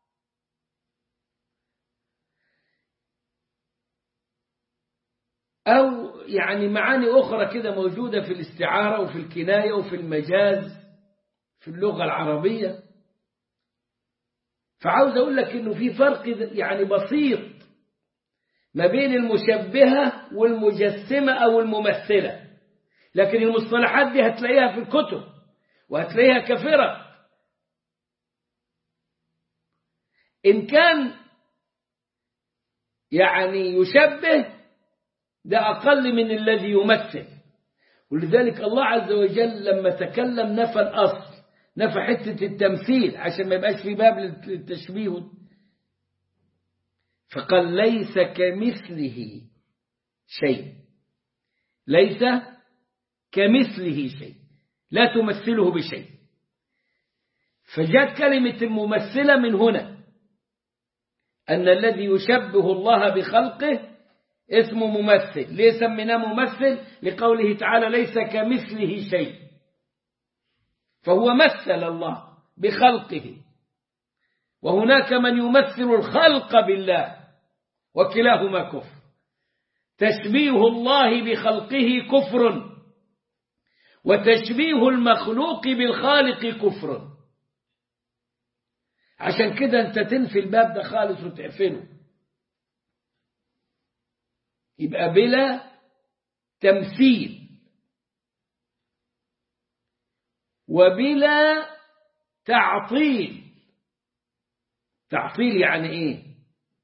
أو يعني معاني أخرى كده موجودة في الاستعارة وفي الكناية وفي المجاز في اللغة العربية فعاوز أقول لك إنه في فرق يعني بسيط ما بين المشبهة والمجسمة أو الممثلة لكن المصطلحات دي هتلاقيها في الكتب وهتلاقيها كفرق إن كان يعني يشبه ده أقل من الذي يمثل ولذلك الله عز وجل لما تكلم نفى الأصل نفى حتة التمثيل عشان ما يبقاش في باب للتشبيه فقال ليس كمثله شيء ليس كمثله شيء لا تمثله بشيء فجاءت كلمة الممثلة من هنا أن الذي يشبه الله بخلقه اسمه ممثل ليه سميناه ممثل لقوله تعالى ليس كمثله شيء فهو مثل الله بخلقه وهناك من يمثل الخلق بالله وكلاهما كفر تشبيه الله بخلقه كفر وتشبيه المخلوق بالخالق كفر عشان كده انت تنفي الباب ده خالص وتقفله يبقى بلا تمثيل وبلا تعطيل تعطيل يعني ايه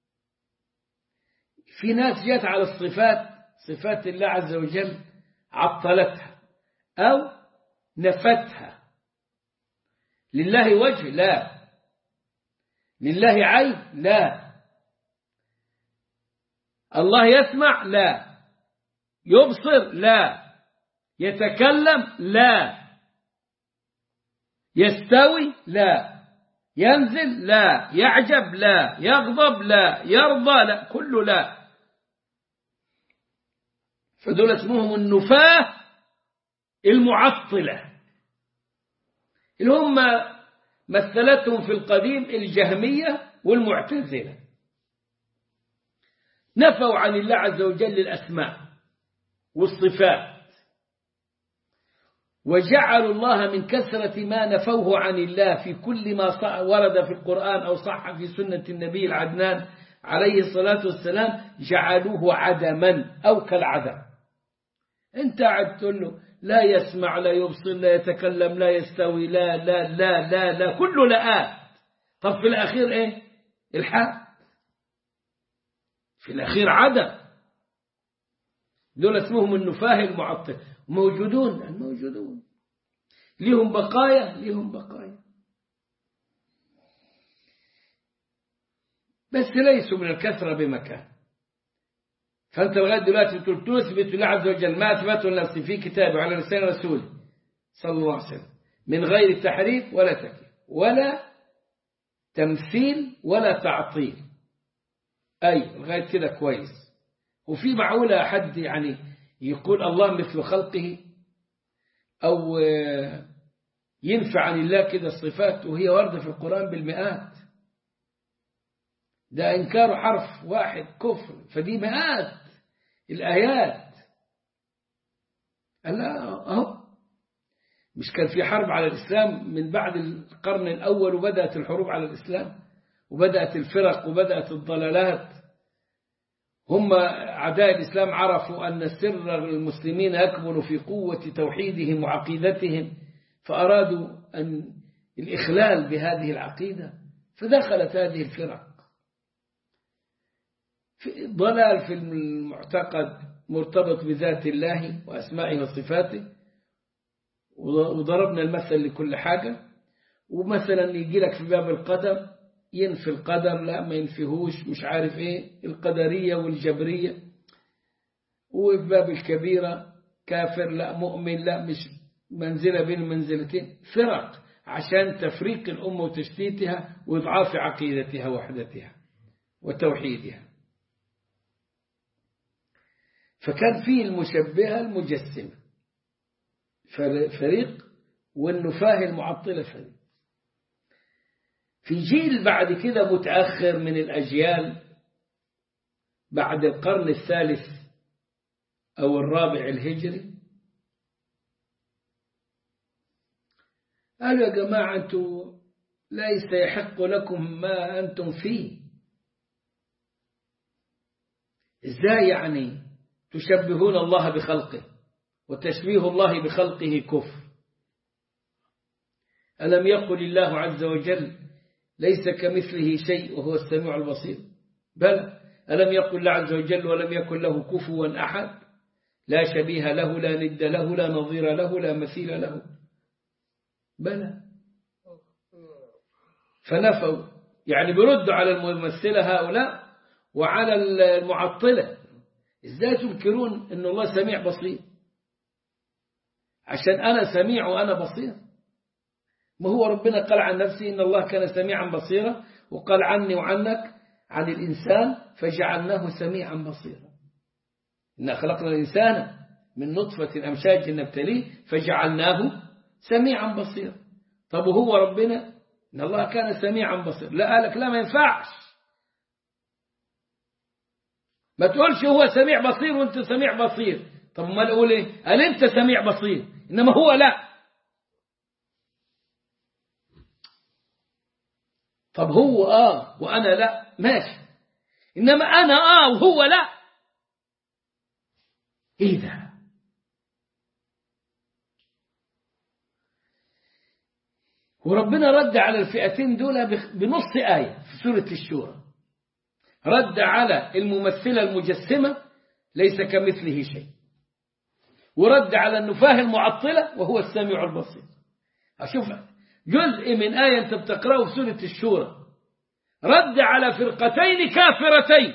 في ناس جت على الصفات صفات الله عز وجل عطلتها أو نفتها لله وجه لا لله عين لا الله يسمع لا يبصر لا يتكلم لا يستوي لا ينزل لا يعجب لا يغضب لا يرضى لا كله لا فدول اسمهم النفاه المعطلة اللي هم مثلتهم في القديم الجهمية والمعتزلة نفوا عن الله عز وجل الأسماء والصفات وجعلوا الله من كثرة ما نفوه عن الله في كل ما ورد في القرآن أو صح في سنة النبي العدنان عليه الصلاة والسلام جعلوه عدما أو كالعدم انت قاعد تقول له لا يسمع لا يبصر لا يتكلم لا يستوي لا لا لا لا لا كله لآت طب في الأخير إيه الحق في الأخير عدم دول اسمهم النفاه المعطل موجودون الموجودون لهم بقايا لهم بقايا بس ليسوا من الكثرة بمكان فأنت لغاية دلوقتي تقول تثبت الله عز وجل ما أثبته لنفسه في كتابه على لسان رسوله صلى الله عليه وسلم من غير تحريف ولا تكييف ولا تمثيل ولا تعطيل أي لغاية كده كويس وفي معقولة حد يعني يقول الله مثل خلقه أو ينفع عن الله كده الصفات وهي واردة في القرآن بالمئات ده إنكار حرف واحد كفر فدي مئات الآيات لا أهو مش كان في حرب على الإسلام من بعد القرن الأول وبدأت الحروب على الإسلام وبدأت الفرق وبدأت الضلالات هم أعداء الإسلام عرفوا أن سر المسلمين يكمن في قوة توحيدهم وعقيدتهم فأرادوا أن الإخلال بهذه العقيدة فدخلت هذه الفرق في ضلال في المعتقد مرتبط بذات الله وأسمائه وصفاته وضربنا المثل لكل حاجة ومثلا يجي لك في باب القدر ينفي القدر لا ما ينفيهوش مش عارف ايه القدرية والجبرية وفي باب الكبيرة كافر لا مؤمن لا مش منزلة بين المنزلتين فرق عشان تفريق الأمة وتشتيتها وإضعاف عقيدتها وحدتها وتوحيدها فكان فيه المشبهة المجسمة فريق والنفاه المعطلة فريق في جيل بعد كده متأخر من الأجيال بعد القرن الثالث أو الرابع الهجري قالوا يا جماعة أنتم ليس يحق لكم ما أنتم فيه إزاي يعني تشبهون الله بخلقه وتشبيه الله بخلقه كفر ألم يقل الله عز وجل ليس كمثله شيء وهو السميع البصير بل ألم يقل الله عز وجل ولم يكن له كفوا أحد لا شبيه له لا ند له لا نظير له لا مثيل له بلى فنفوا يعني بردوا على الممثلة هؤلاء وعلى المعطلة ازاي تنكرون ان الله سميع بصير عشان انا سميع وانا بصير ما هو ربنا قال عن نفسه ان الله كان سميعا بصيرا وقال عني وعنك عن الانسان فجعلناه سميعا بصيرا إن خلقنا الإنسان من نطفة أمشاج نبتليه فجعلناه سميعا بصيرا طب وهو ربنا إن الله كان سميعا بصيرا لا قالك لا ما ينفعش ما تقولش هو سميع بصير وانت سميع بصير طب ما نقول ايه قال انت سميع بصير انما هو لا طب هو اه وانا لا ماشي انما انا اه وهو لا ايه ده وربنا رد على الفئتين دول بنص آية في سورة الشورى رد على الممثلة المجسمة ليس كمثله شيء ورد على النفاه المعطلة وهو السميع البصير أشوف جزء من آية أنت بتقرأه في سورة الشورى رد على فرقتين كافرتين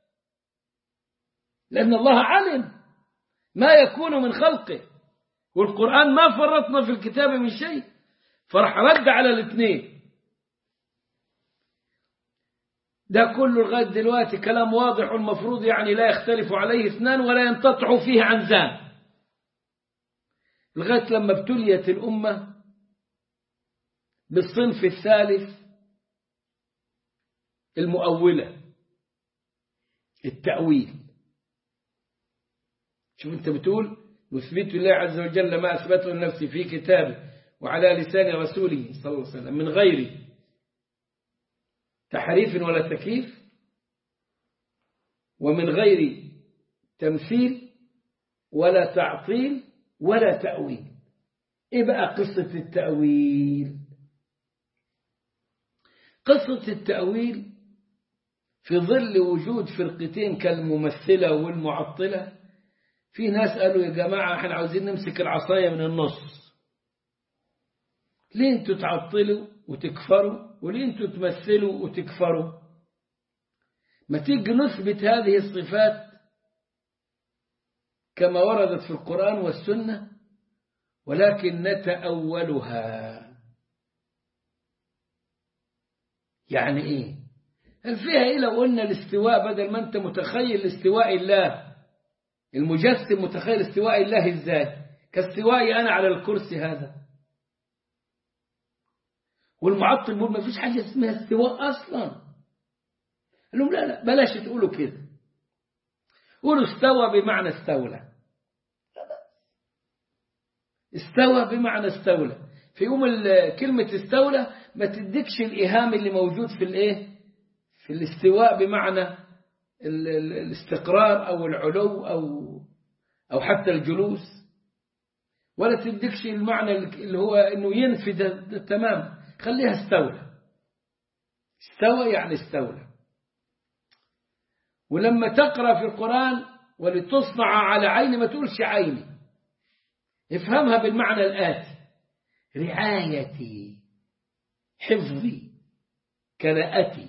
لأن الله علم ما يكون من خلقه والقرآن ما فرطنا في الكتاب من شيء فراح رد على الاثنين ده كله لغاية دلوقتي كلام واضح المفروض يعني لا يختلف عليه اثنان ولا ينتطع فيه عن زان لغاية لما ابتليت الأمة بالصنف الثالث المؤولة التأويل شوف انت بتقول نثبت الله عز وجل ما أثبته النفس في كتابه وعلى لسان رسوله صلى الله عليه وسلم من غير تحريف ولا تكييف ومن غير تمثيل ولا تعطيل ولا تأويل ايه بقى قصة التأويل قصة التأويل في ظل وجود فرقتين كالممثلة والمعطلة في ناس قالوا يا جماعة احنا عاوزين نمسك العصاية من النص ليه انتوا تعطلوا وتكفروا وليه انتوا تمثلوا وتكفروا ما تيجي نثبت هذه الصفات كما وردت في القرآن والسنة ولكن نتأولها يعني ايه هل فيها ايه لو قلنا الاستواء بدل ما انت متخيل استواء الله المجسم متخيل استواء الله ازاي كاستوائي انا على الكرسي هذا والمعطل بيقول ما فيش حاجه اسمها استواء اصلا قال لهم لا لا بلاش تقولوا كده قولوا استوى بمعنى استولى استوى بمعنى استولى في يوم كلمة استولى ما تديكش الإيهام اللي موجود في الإيه في الاستواء بمعنى الاستقرار أو العلو أو أو حتى الجلوس ولا تديكش المعنى اللي هو إنه ينفي ده, ده تمام خليها استولى استوى يعني استولى ولما تقرأ في القرآن ولتصنع على عيني ما تقولش عيني افهمها بالمعنى الآتي رعايتي حفظي كلاءتي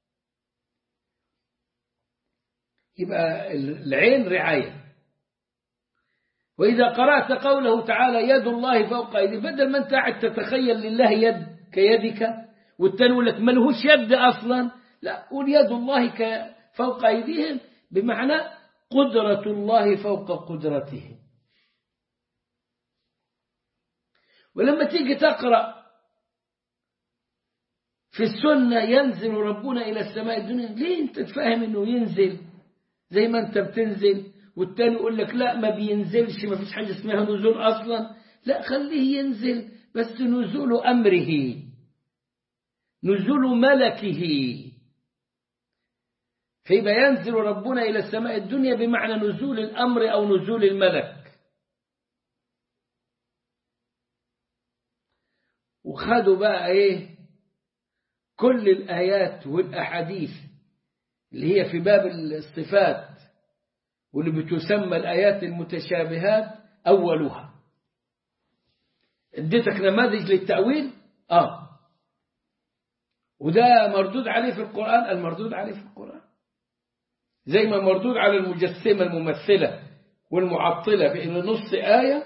يبقى العين رعاية وإذا قرأت قوله تعالى يد الله فوق أيدي بدل ما أنت قاعد تتخيل لله يد كيدك والتاني يقول لك ملهوش يد أصلا لا قول يد الله فوق أيديهم بمعنى قدرة الله فوق قدرتهم ولما تيجي تقرأ في السنة ينزل ربنا إلى السماء الدنيا ليه أنت تفهم أنه ينزل زي ما أنت بتنزل والتاني يقول لك لا ما بينزلش ما فيش حاجة اسمها نزول أصلا لا خليه ينزل بس نزول أمره نزول ملكه فيبقى ينزل ربنا إلى السماء الدنيا بمعنى نزول الأمر أو نزول الملك وخدوا بقى ايه كل الآيات والأحاديث اللي هي في باب الصفات واللي بتسمى الآيات المتشابهات أولها اديتك نماذج للتأويل آه وده مردود عليه في القرآن المردود عليه في القرآن زي ما مردود على المجسمة الممثلة والمعطلة بأن نص آية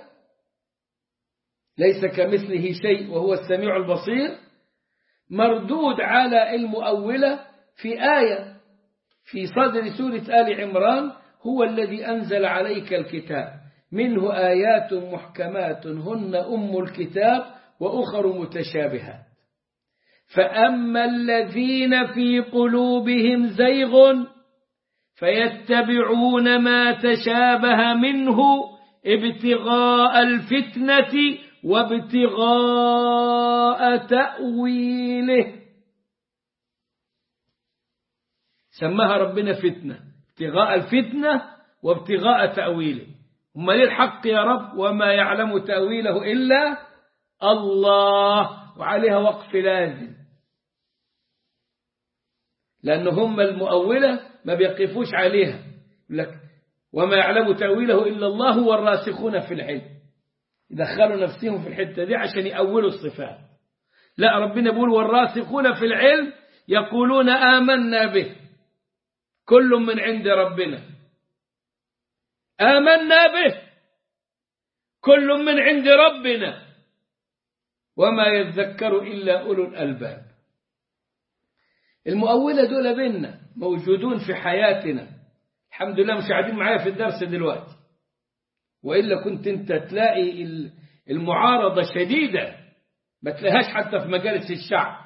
ليس كمثله شيء وهو السميع البصير مردود على المؤولة في آية في صدر سورة آل عمران هو الذي أنزل عليك الكتاب منه آيات محكمات هن أم الكتاب وأخر متشابهات فأما الذين في قلوبهم زيغ فيتبعون ما تشابه منه ابتغاء الفتنة وابتغاء تأويله سماها ربنا فتنة ابتغاء الفتنة وابتغاء تأويله أما ليه الحق يا رب وما يعلم تأويله إلا الله وعليها وقف لازم لأن هم المؤولة ما بيقفوش عليها لك وما يعلم تأويله إلا الله والراسخون في العلم يدخلوا نفسهم في الحتة دي عشان يأولوا الصفات لا ربنا بيقول والراسخون في العلم يقولون آمنا به كل من عند ربنا آمنا به كل من عند ربنا وما يذكر إلا أولو الألباب المؤولة دول بيننا موجودون في حياتنا الحمد لله مش قاعدين معايا في الدرس دلوقتي وإلا كنت أنت تلاقي المعارضة شديدة ما تلاقيهاش حتى في مجالس الشعب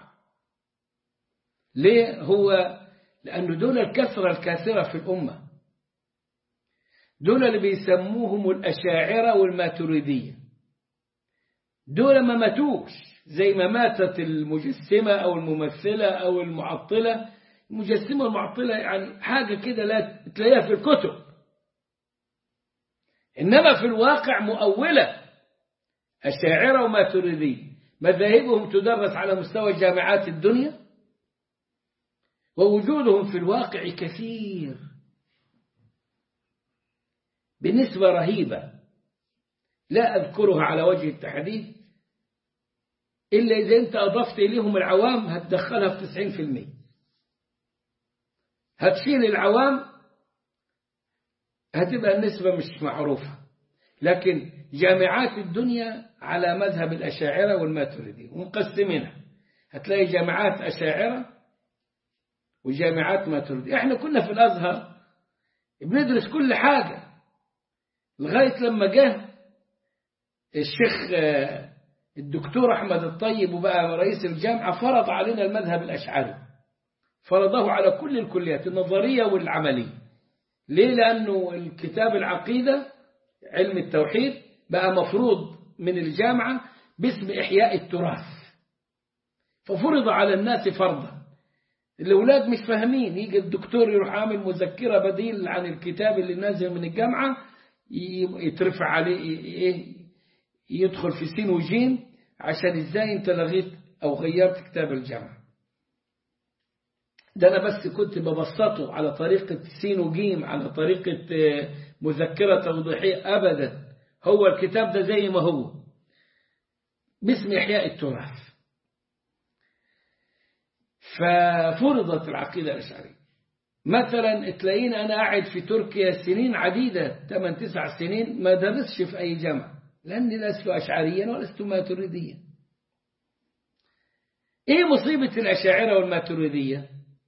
ليه هو لأن دول الكثرة الكاثرة في الأمة دول اللي بيسموهم الأشاعرة والماتريدية دول ما ماتوش زي ما ماتت المجسمة أو الممثلة أو المعطلة المجسمة والمعطلة يعني حاجة كده لا تلاقيها في الكتب إنما في الواقع مؤولة أشاعرة وماتريدية مذاهبهم تدرس على مستوى جامعات الدنيا ووجودهم في الواقع كثير بنسبة رهيبة لا أذكرها على وجه التحديد إلا إذا أنت أضفت إليهم العوام هتدخلها في 90% هتشيل العوام هتبقى النسبة مش معروفة لكن جامعات الدنيا على مذهب الأشاعرة والماتريدي ومقسمينها هتلاقي جامعات أشاعرة وجامعات ماتريدي احنا كنا في الأزهر بندرس كل حاجة لغاية لما جه الشيخ الدكتور أحمد الطيب وبقى رئيس الجامعة فرض علينا المذهب الأشعري فرضه على كل الكليات النظرية والعملية ليه لأنه الكتاب العقيدة علم التوحيد بقى مفروض من الجامعة باسم إحياء التراث ففرض على الناس فرضا الأولاد مش فاهمين يجي الدكتور يروح عامل مذكرة بديل عن الكتاب اللي نازل من الجامعة يترفع عليه إيه يدخل في سين وجيم عشان ازاي انت لغيت او غيرت كتاب الجامعة ده انا بس كنت ببسطه على طريقة سين وجيم على طريقة مذكرة توضيحية ابدا هو الكتاب ده زي ما هو باسم إحياء التراث ففرضت العقيدة الأشعرية مثلا تلاقيني أنا قاعد في تركيا سنين عديدة 8 9 سنين ما درسش في أي جامعة لأني لست أشعريا ولست ماتريديا إيه مصيبة الأشاعرة والماتريدية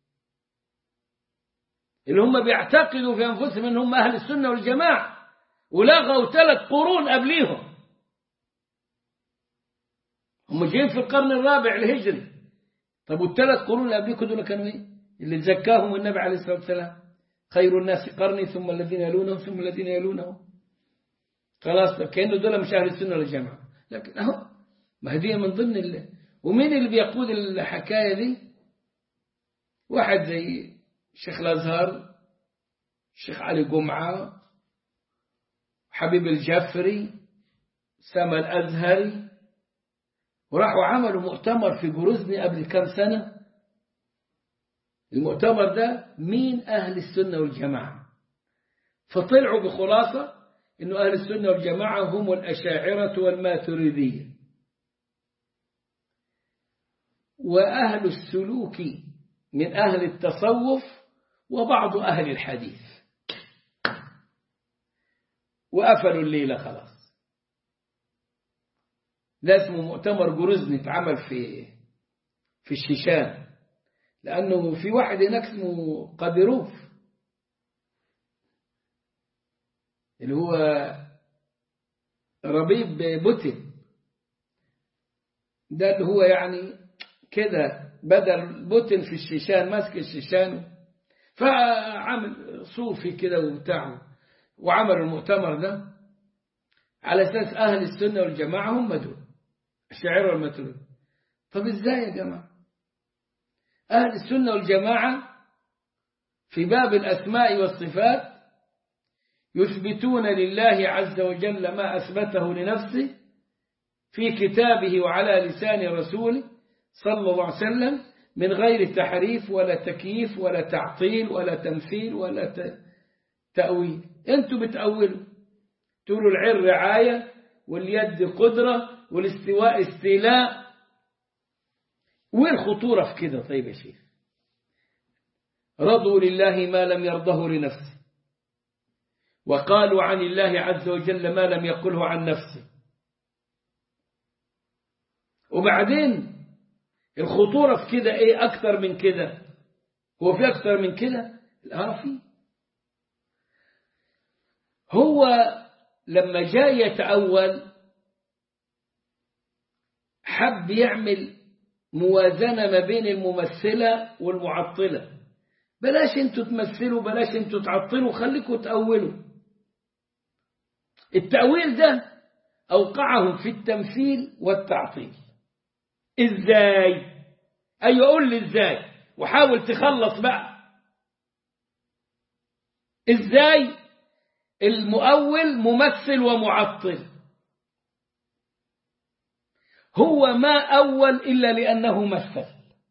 اللي هم بيعتقدوا في أنفسهم أن هم أهل السنة والجماعة ولغوا ثلاث قرون قبليهم هم جايين في القرن الرابع الهجري طب والثلاث قرون اللي قبليكم دول كانوا ايه اللي زكاهم النبي عليه الصلاة والسلام خير الناس قرني ثم الذين يلونهم ثم الذين يلونهم خلاص كأنه دول مش أهل السنة والجماعة لكن أهو ما هي من ضمن اللي ومين اللي بيقود الحكاية دي واحد زي شيخ الأزهر شيخ علي جمعة حبيب الجفري سما الأزهري وراحوا عملوا مؤتمر في جروزني قبل كام سنة المؤتمر ده مين أهل السنة والجماعة فطلعوا بخلاصة إنه أهل السنة والجماعة هم الأشاعرة والماتريدية وأهل السلوك من أهل التصوف وبعض أهل الحديث وقفلوا الليلة خلاص ده اسمه مؤتمر جروزني اتعمل في في الشيشان لأنه في واحد هناك اسمه قادروف اللي هو ربيب بوتين ده اللي هو يعني كده بدل بوتين في الشيشان ماسك الشيشان فعمل صوفي كده وبتاع وعمل المؤتمر ده على أساس أهل السنة والجماعة هم دول الشاعر والمتروك طب إزاي يا جماعة أهل السنة والجماعة في باب الأسماء والصفات يثبتون لله عز وجل ما أثبته لنفسه في كتابه وعلى لسان رسوله صلى الله عليه وسلم من غير تحريف ولا تكييف ولا تعطيل ولا تمثيل ولا تأويل انتوا بتأولوا تقولوا العين رعاية واليد قدرة والاستواء استيلاء وين الخطورة في كده طيب يا شيخ رضوا لله ما لم يرضه لنفسه وقالوا عن الله عز وجل ما لم يقله عن نفسه وبعدين الخطورة في كده ايه اكتر من كده هو في اكتر من كده لا في هو لما جاء يتأول حب يعمل موازنة ما بين الممثلة والمعطلة بلاش انتوا تمثلوا بلاش انتوا تعطلوا خليكم تأولوا التأويل ده أوقعهم في التمثيل والتعطيل ازاي ايوه قول لي ازاي وحاول تخلص بقى ازاي المؤول ممثل ومعطل هو ما أول إلا لأنه مثل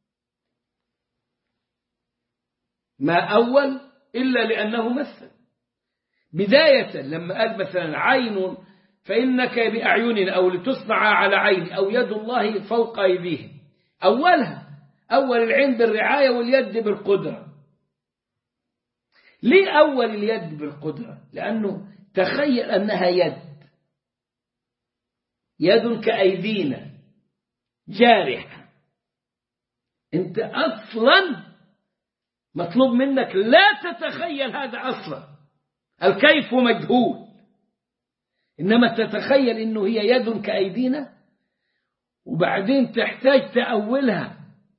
ما أول إلا لأنه مثل بداية لما قال مثلا عين فإنك بأعيننا أو لتصنع على عين أو يد الله فوق أيديهم أولها أول العين بالرعاية واليد بالقدرة ليه أول اليد بالقدرة لأنه تخيل أنها يد يد كأيدينا جارحة أنت أصلا مطلوب منك لا تتخيل هذا أصلا الكيف مجهول إنما تتخيل إنه هي يد كأيدينا وبعدين تحتاج تأولها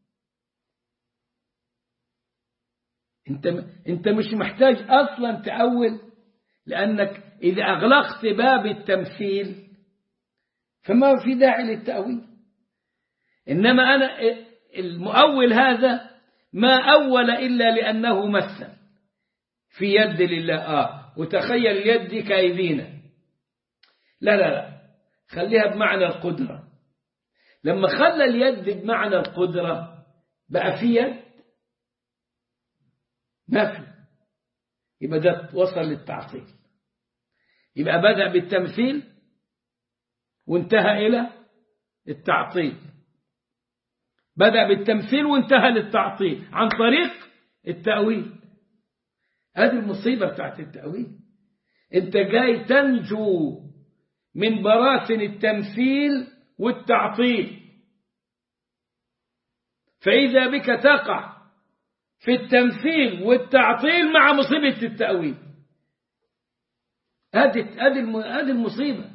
انت انت مش محتاج اصلا تأول لانك اذا اغلقت باب التمثيل فما في داعي للتأويل انما انا المؤول هذا ما اول الا لانه مثل في يد لله اه وتخيل اليد دي كايدينا لا لا لا خليها بمعنى القدرة لما خلى اليد بمعنى القدرة بقى في يد نفي يبقى ده وصل للتعطيل يبقى بدأ بالتمثيل وانتهى إلى التعطيل بدأ بالتمثيل وانتهى للتعطيل عن طريق التأويل هذه المصيبة بتاعت التأويل انت جاي تنجو من براثن التمثيل والتعطيل فإذا بك تقع في التمثيل والتعطيل مع مصيبة التأويل هذه المصيبة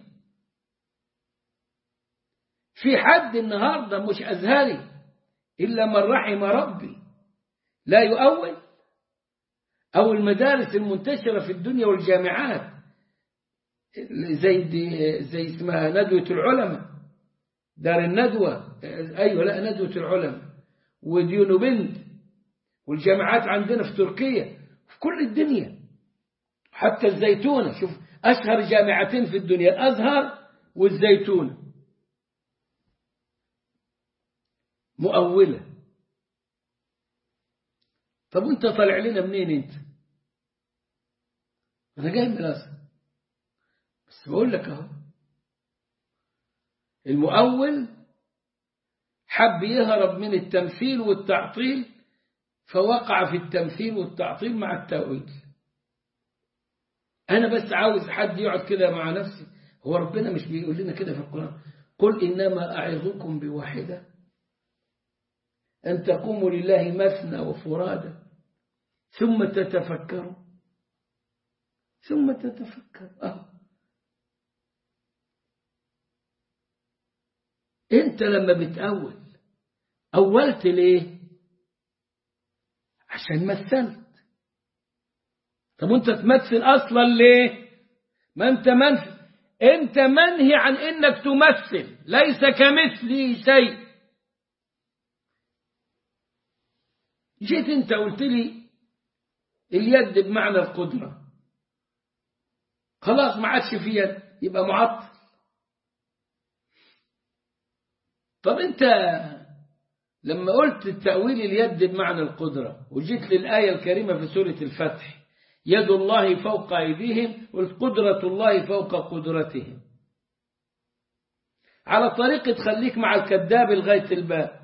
في حد النهاردة مش أزهري إلا من رحم ربي لا يؤول أو المدارس المنتشرة في الدنيا والجامعات زي دي زي اسمها ندوة العلماء دار الندوة أيوة لا ندوة العلماء وديونو بنت والجامعات عندنا في تركيا في كل الدنيا حتى الزيتونة شوف أشهر جامعتين في الدنيا الأزهر والزيتونة مؤولة طب وانت طالع لنا منين انت انا جاي من الازهر بس بقول لك اهو المؤول حب يهرب من التمثيل والتعطيل فوقع في التمثيل والتعطيل مع التأويل أنا بس عاوز حد يقعد كده مع نفسه هو ربنا مش بيقول لنا كده في القرآن قل إنما أعظكم بواحدة أن تقوموا لله مثنى وفرادى ثم تتفكروا ثم تتفكر أه. أنت لما بتأول أولت ليه عشان مثلت طب وانت تمثل أصلا ليه ما انت منفي انت منهي عن انك تمثل ليس كمثله شيء جيت انت قلت لي اليد بمعنى القدرة خلاص ما عادش في يد يبقى معطل طب انت لما قلت التأويل اليد بمعنى القدرة وجيت للآية الكريمة في سورة الفتح يد الله فوق أيديهم قدرة الله فوق قدرتهم على طريقة تخليك مع الكذاب لغاية الباب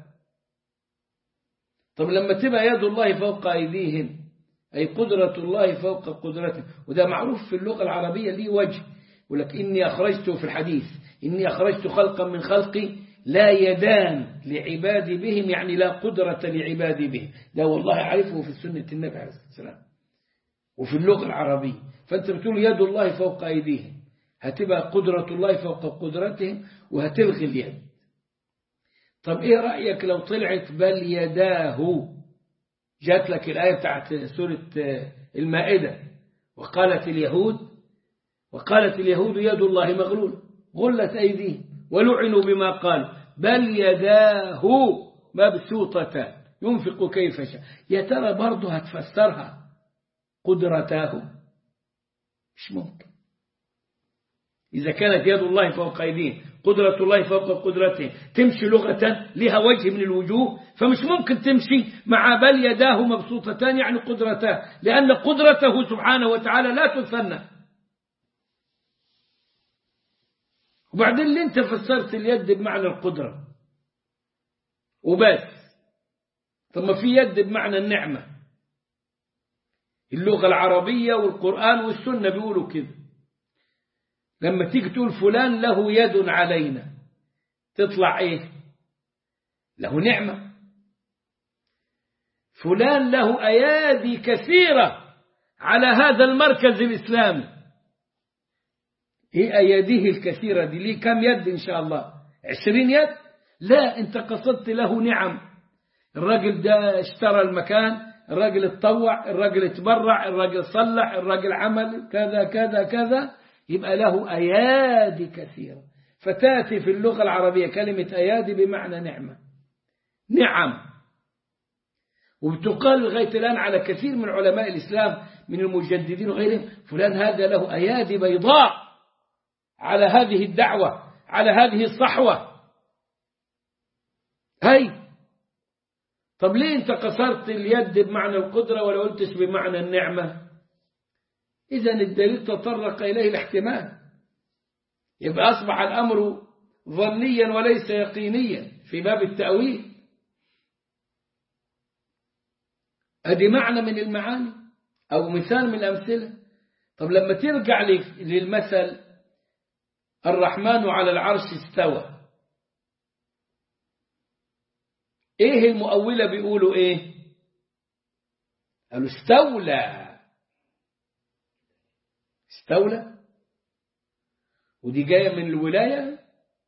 طب لما تبقى يد الله فوق أيديهم أي قدرة الله فوق قدرتهم وده معروف في اللغة العربية ليه وجه ولك إني أخرجت في الحديث إني أخرجت خلقا من خلقي لا يدان لعبادي بهم يعني لا قدرة لعبادي بهم ده والله عارفه في سنة النبي عليه الصلاة والسلام وفي اللغة العربية فأنت بتقول يد الله فوق أيديهم هتبقى قدرة الله فوق قدرتهم وهتلغي اليد طب إيه رأيك لو طلعت بل يداه جات لك الآية بتاعت سورة المائدة وقالت اليهود وقالت اليهود يد الله مغلولة غلت أيديهم ولعنوا بما قالوا بل يداه مبسوطتان ينفق كيف شاء يا ترى برضه هتفسرها قدرتاه مش ممكن إذا كانت يد الله فوق أيديهم قدرة الله فوق قدرته تمشي لغة لها وجه من الوجوه فمش ممكن تمشي مع بل يداه مبسوطتان يعني قدرتاه لأن قدرته سبحانه وتعالى لا تثنى وبعدين اللي انت فسرت اليد بمعنى القدرة وبس طب ما في يد بمعنى النعمة اللغة العربية والقرآن والسنة بيقولوا كده لما تيجي تقول فلان له يد علينا تطلع ايه له نعمة فلان له أيادي كثيرة على هذا المركز الإسلامي ايه أياديه الكثيرة دي ليه كم يد إن شاء الله عشرين يد لا انت قصدت له نعم الراجل ده اشترى المكان الراجل اتطوع الراجل اتبرع الراجل صلح الراجل عمل كذا كذا كذا يبقى له أيادي كثيرة فتأتي في اللغة العربية كلمة أيادي بمعنى نعمة نعم وبتقال لغاية الآن على كثير من علماء الإسلام من المجددين وغيرهم فلان هذا له أيادي بيضاء على هذه الدعوة على هذه الصحوة هاي طب ليه انت قصرت اليد بمعنى القدرة ولا قلتش بمعنى النعمة إذا الدليل تطرق إليه الاحتمال يبقى أصبح الأمر ظنيا وليس يقينيا في باب التأويل أدي معنى من المعاني أو مثال من الأمثلة طب لما ترجع للمثل الرحمن على العرش استوى ايه المؤولة بيقولوا ايه قالوا استولى استولى ودي جاية من الولاية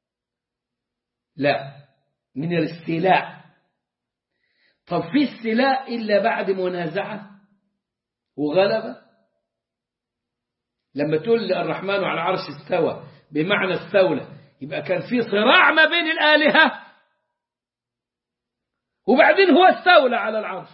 لا من الاستيلاء طب في استيلاء إلا بعد منازعة وغلبة لما تقول الرحمن على العرش استوى بمعنى استولى يبقى كان في صراع ما بين الآلهة وبعدين هو استولى على العرش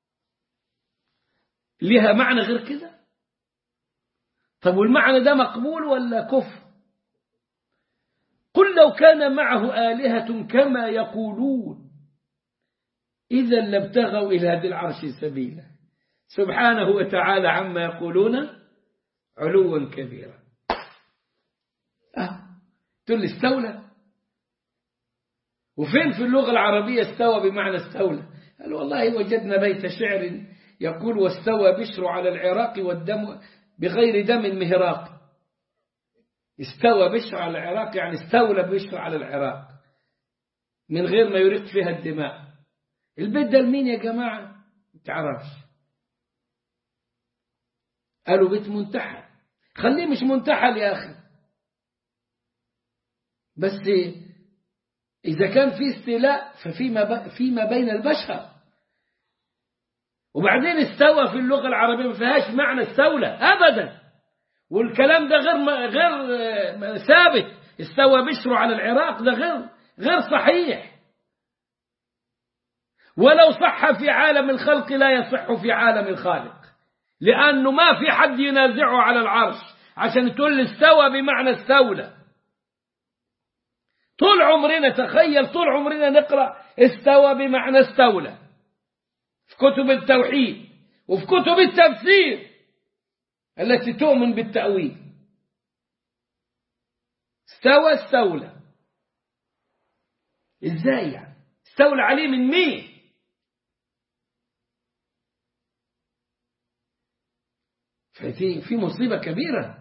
لها معنى غير كده طب والمعنى ده مقبول ولا كفر قل لو كان معه آلهة كما يقولون إذا لابتغوا إلى هذه العرش سبيلا سبحانه وتعالى عما يقولون علوا كبيرا أه. تقول استولى وفين في اللغة العربية استوى بمعنى استولى قال والله وجدنا بيت شعر يقول واستوى بشر على العراق والدم بغير دم مهراق استوى بشر على العراق يعني استولى بشر على العراق من غير ما يريق فيها الدماء البيت ده لمين يا جماعة ما تعرفش قالوا بيت منتحل خليه مش منتحل يا أخي بس إذا كان في استيلاء ففيما فيما بين البشر وبعدين استوى في اللغة العربية ما فيهاش معنى استولى أبدا والكلام ده غير غير ثابت استوى بشر على العراق ده غير غير صحيح ولو صح في عالم الخلق لا يصح في عالم الخالق لأنه ما في حد ينازعه على العرش عشان تقول استوى بمعنى استولى طول عمرنا تخيل طول عمرنا نقرأ استوى بمعنى استولى في كتب التوحيد وفي كتب التفسير التي تؤمن بالتأويل استوى استولى ازاي يعني استولى عليه من مين ففي في مصيبة كبيرة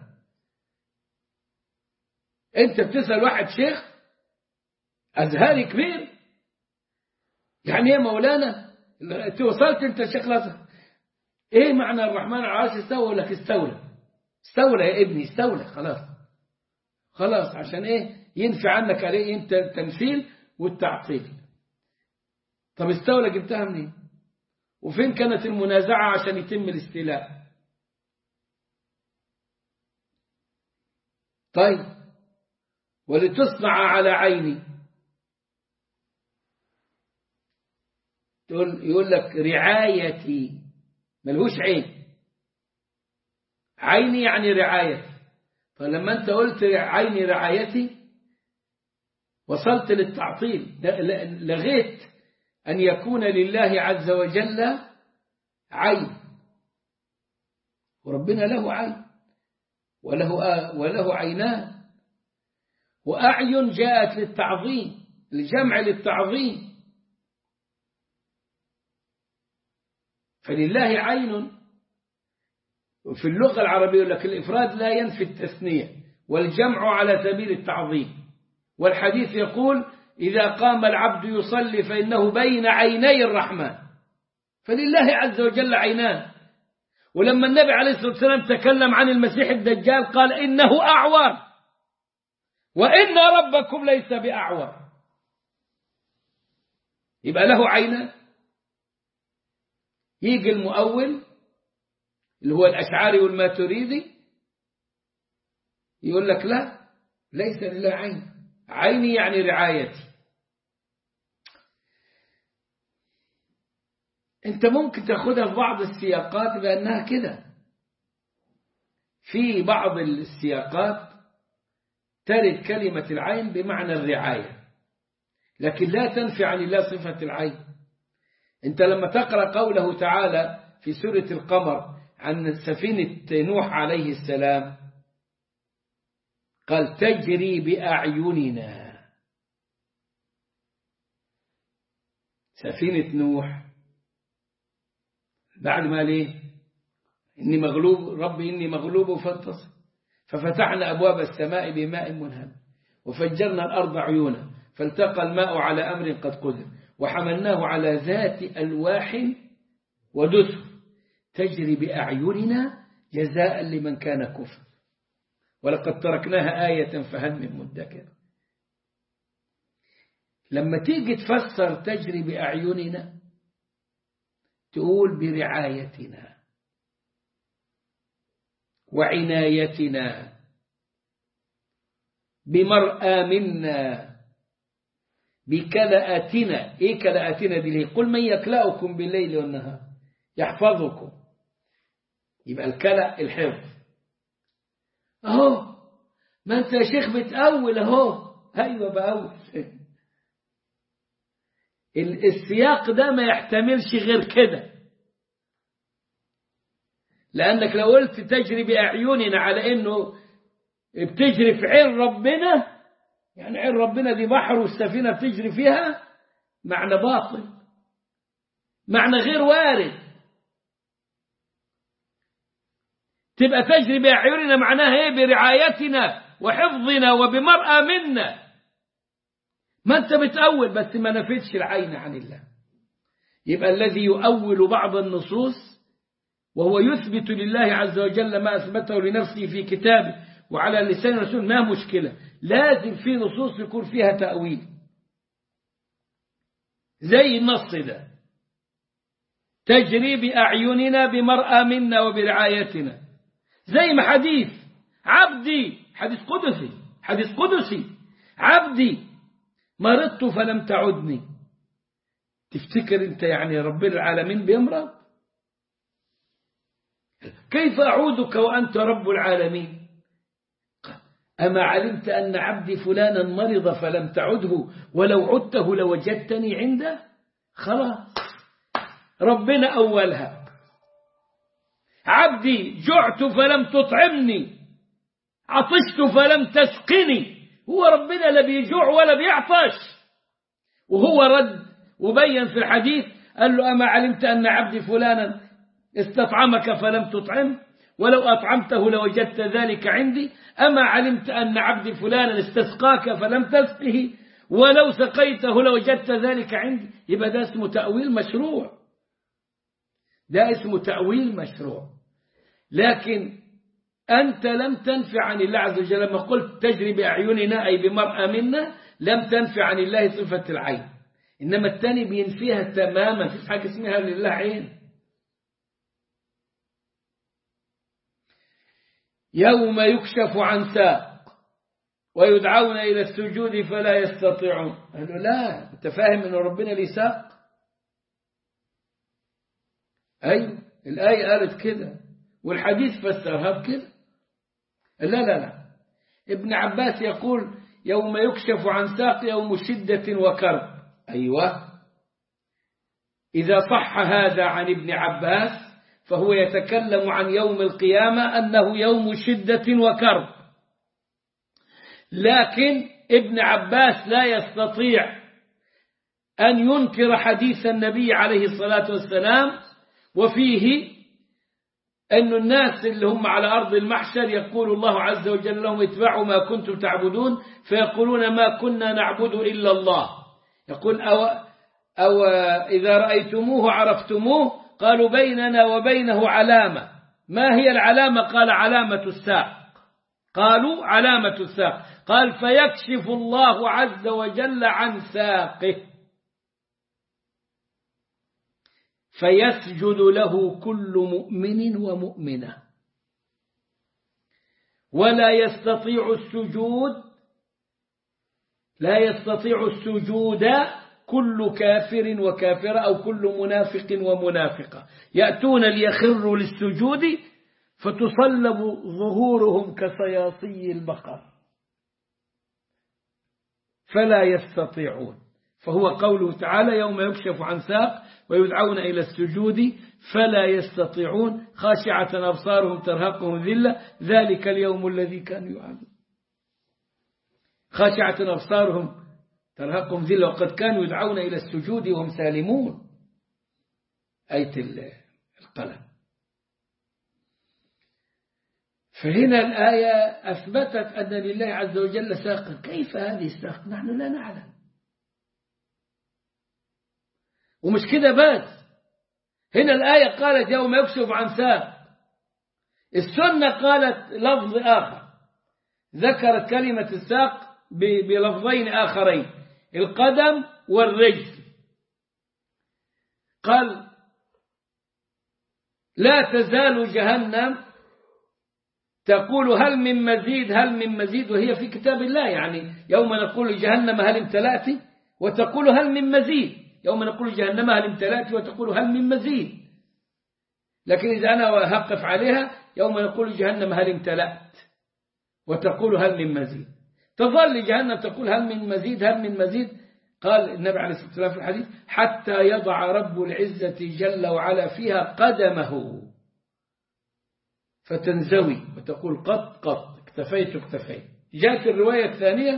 انت بتسأل واحد شيخ أزهري كبير يعني ايه مولانا انت وصلت انت شيخ لازم ايه معنى الرحمن على العرش استوى لك استولى استولى يا ابني استولى خلاص خلاص عشان ايه ينفي عنك عليه انت التمثيل والتعطيل طب استولى جبتها منين وفين كانت المنازعة عشان يتم الاستيلاء طيب ولتصنع على عيني تقول يقول لك رعايتي ملهوش عين عيني يعني رعايتي فلما انت قلت عيني رعايتي وصلت للتعطيل لغيت أن يكون لله عز وجل عين وربنا له عين وله وله عينان وأعين جاءت للتعظيم الجمع للتعظيم فلله عين وفي اللغة العربية يقول لك الإفراد لا ينفي التثنية والجمع على سبيل التعظيم والحديث يقول إذا قام العبد يصلي فإنه بين عيني الرحمن فلله عز وجل عينان ولما النبي عليه الصلاة والسلام تكلم عن المسيح الدجال قال إنه أعور وإن ربكم ليس بأعور يبقى له عينان يجي المؤول اللي هو الأشعري والماتريدي يقول لك لا ليس لله عين عيني يعني رعايتي انت ممكن تاخدها في بعض السياقات بأنها كده في بعض السياقات ترد كلمة العين بمعنى الرعاية لكن لا تنفي عن الله صفة العين انت لما تقرأ قوله تعالى في سورة القمر عن سفينة نوح عليه السلام قال تجري بأعيننا سفينة نوح بعد ما ليه إني مغلوب ربي إني مغلوب فانتصر ففتحنا أبواب السماء بماء منهمر وفجرنا الأرض عيونا فالتقى الماء على أمر قد قدر وحملناه على ذات ألواح ودسر تجري بأعيننا جزاء لمن كان كفر ولقد تركناها آية فهل من مدكر لما تيجي تفسر تجري بأعيننا تقول برعايتنا وعنايتنا بمرأى منا بكلاءتنا ايه كلاءتنا دي ليه قل من يكلأكم بالليل والنهار يحفظكم يبقى الكلأ الحفظ اهو ما انت يا شيخ بتأول اهو ايوه بأول السياق ده ما يحتملش غير كده لأنك لو قلت تجري بأعيننا على إنه بتجري في عين ربنا يعني عين ربنا دي بحر والسفينة بتجري فيها معنى باطل معنى غير وارد تبقى تجري بأعيننا معناها ايه برعايتنا وحفظنا وبمرأة منا ما انت بتأول بس ما نفذش العين عن الله يبقى الذي يؤول بعض النصوص وهو يثبت لله عز وجل ما أثبته لنفسه في كتابه وعلى لسان الرسول ما مشكلة لازم في نصوص يكون فيها تأويل زي النص ده تجري بأعيننا بمرأة منا وبرعايتنا زي ما حديث عبدي حديث قدسي حديث قدسي عبدي مرضت فلم تعدني تفتكر انت يعني رب العالمين بيمرض كيف أعودك وأنت رب العالمين أما علمت أن عبدي فلانا مرض فلم تعده ولو عدته لوجدتني عنده خلاص ربنا أولها عبدي جعت فلم تطعمني عطشت فلم تسقني هو ربنا لا بيجوع ولا بيعطش وهو رد وبين في الحديث قال له أما علمت أن عبدي فلانا استطعمك فلم تطعم ولو أطعمته لوجدت ذلك عندي أما علمت أن عبدي فلانا استسقاك فلم تسقه ولو سقيته لوجدت ذلك عندي يبقى ده اسمه تأويل مشروع ده اسمه تأويل مشروع لكن أنت لم تنفع عن الله عز وجل لما قلت تجري بأعيننا أي بمرأة منا لم تنفع عن الله صفة العين إنما الثاني بينفيها تماما في حاجة اسمها لله عين يوم يكشف عن ساق ويدعون إلى السجود فلا يستطيعون قالوا لا أنت فاهم أن ربنا ليه ساق أيوة الآية قالت كده والحديث فسرها بكده لا لا لا ابن عباس يقول يوم يكشف عن ساق يوم شدة وكرب أيوة إذا صح هذا عن ابن عباس فهو يتكلم عن يوم القيامة أنه يوم شدة وكرب لكن ابن عباس لا يستطيع أن ينكر حديث النبي عليه الصلاة والسلام وفيه أن الناس اللي هم على أرض المحشر يقول الله عز وجل لهم اتبعوا ما كنتم تعبدون فيقولون ما كنا نعبد إلا الله يقول أو, أو إذا رأيتموه عرفتموه قالوا بيننا وبينه علامة ما هي العلامة قال علامة الساق قالوا علامة الساق قال فيكشف الله عز وجل عن ساقه فيسجد له كل مؤمن ومؤمنة ولا يستطيع السجود لا يستطيع السجود كل كافر وكافرة أو كل منافق ومنافقة يأتون ليخروا للسجود فتصلب ظهورهم كصياصي البقر فلا يستطيعون فهو قوله تعالى يوم يكشف عن ساق ويدعون إلى السجود فلا يستطيعون خاشعة أبصارهم ترهقهم ذلة ذلك اليوم الذي كانوا يوعدون خاشعة أبصارهم ترهقهم ذلة وقد كانوا يدعون إلى السجود وهم سالمون آية القلم فهنا الآية أثبتت أن لله عز وجل ساقا كيف هذه الساق نحن لا نعلم ومش كده بس هنا الآية قالت يوم يكشف عن ساق السنة قالت لفظ آخر ذكرت كلمة الساق بلفظين آخرين القدم والرجل قال لا تزال جهنم تقول هل من مزيد هل من مزيد وهي في كتاب الله يعني يوم نقول جهنم هل امتلأت وتقول هل من مزيد يوم نقول جهنم هل امتلأت وتقول هل من مزيد لكن إذا أنا هقف عليها يوم نقول جهنم هل امتلأت وتقول هل من مزيد تظل جهنم تقول هل من مزيد هل من مزيد قال النبي عليه الصلاة والسلام في الحديث حتى يضع رب العزة جل وعلا فيها قدمه فتنزوي وتقول قط قط اكتفيت اكتفيت جاءت الرواية الثانية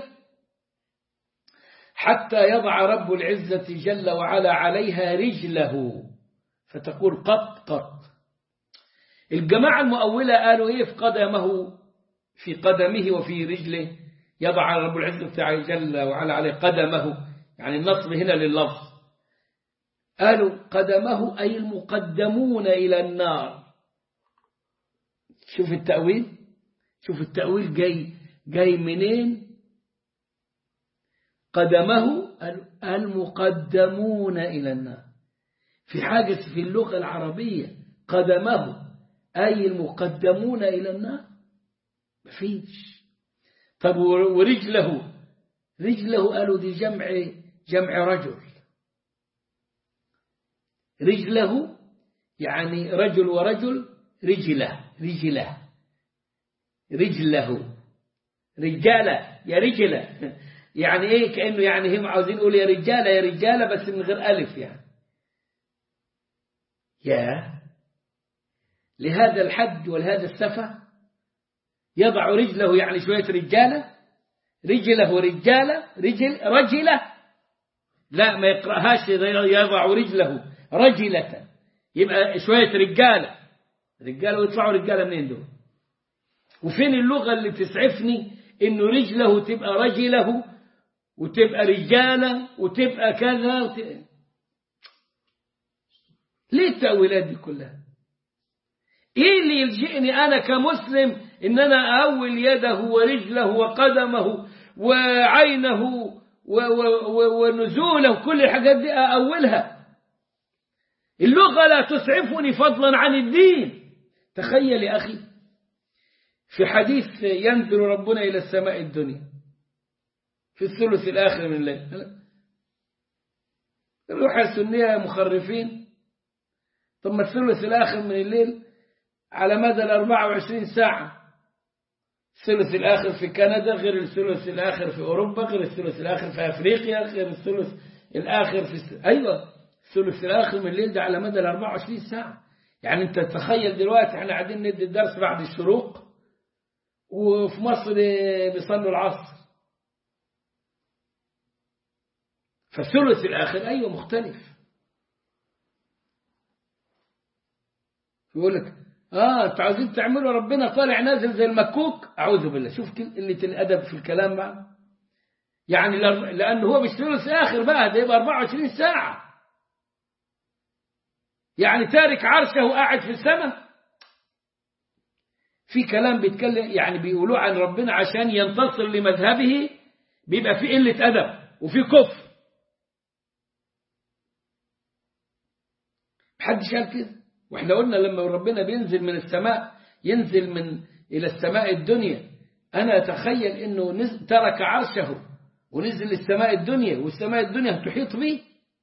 حتى يضع رب العزة جل وعلا عليها رجله فتقول قط قط الجماعة المؤولة قالوا إيه في قدمه في قدمه وفي رجله يضع رب العزة تعالى جل وعلا عليه قدمه يعني النصب هنا لللفظ قالوا قدمه أي المقدمون إلى النار شوف التأويل شوف التأويل جاي جاي منين قدمه المقدمون إلى النار في حاجة في اللغة العربية قدمه أي المقدمون إلى النار مفيش طب ورجله رجله قالوا دي جمع جمع رجل رجله يعني رجل ورجل رجله رجله رجله رجالة يا رجلة يعني ايه كأنه يعني هم عاوزين يقول يا رجالة يا رجالة بس من غير ألف يعني يا لهذا الحد ولهذا السفة يضع رجله يعني شوية رجالة رجله رجالة رجل رجلة لا ما يقرأهاش يضع رجله رجلة يبقى شوية رجالة رجالة ويطلعوا رجالة منين دول وفين اللغة اللي تسعفني انه رجله تبقى رجله وتبقى رجالة وتبقى كذا وت... ليه التأويلات دي كلها ايه اللي يلجئني انا كمسلم ان انا اول يده ورجله وقدمه وعينه و و و ونزوله وكل الحاجات دي اولها اللغة لا تسعفني فضلا عن الدين تخيل يا أخي في حديث ينزل ربنا إلى السماء الدنيا في الثلث الآخر من الليل الروح السنية مخرفين ثم الثلث الآخر من الليل على مدى الأربعة وعشرين ساعة الثلث الآخر في كندا غير الثلث الآخر في أوروبا غير الثلث الآخر في أفريقيا غير الثلث الآخر في س... أيوة الثلث الآخر من الليل ده على مدى ال 24 ساعة يعني أنت تخيل دلوقتي احنا قاعدين ندي الدرس بعد الشروق وفي مصر بيصلوا العصر فالثلث الآخر أيوة مختلف يقول لك اه انتوا عايزين تعملوا ربنا طالع نازل زي المكوك اعوذ بالله شوف قله الادب في الكلام بقى يعني لان هو مش ثلث اخر بقى ده يبقى 24 ساعه يعني تارك عرشه وقاعد في السماء في كلام بيتكلم يعني بيقولوه عن ربنا عشان ينتصر لمذهبه بيبقى في قله ادب وفي كفر محدش قال كده واحنا قلنا لما ربنا بينزل من السماء ينزل من إلى السماء الدنيا أنا أتخيل أنه نزل ترك عرشه ونزل للسماء الدنيا والسماء الدنيا تحيط به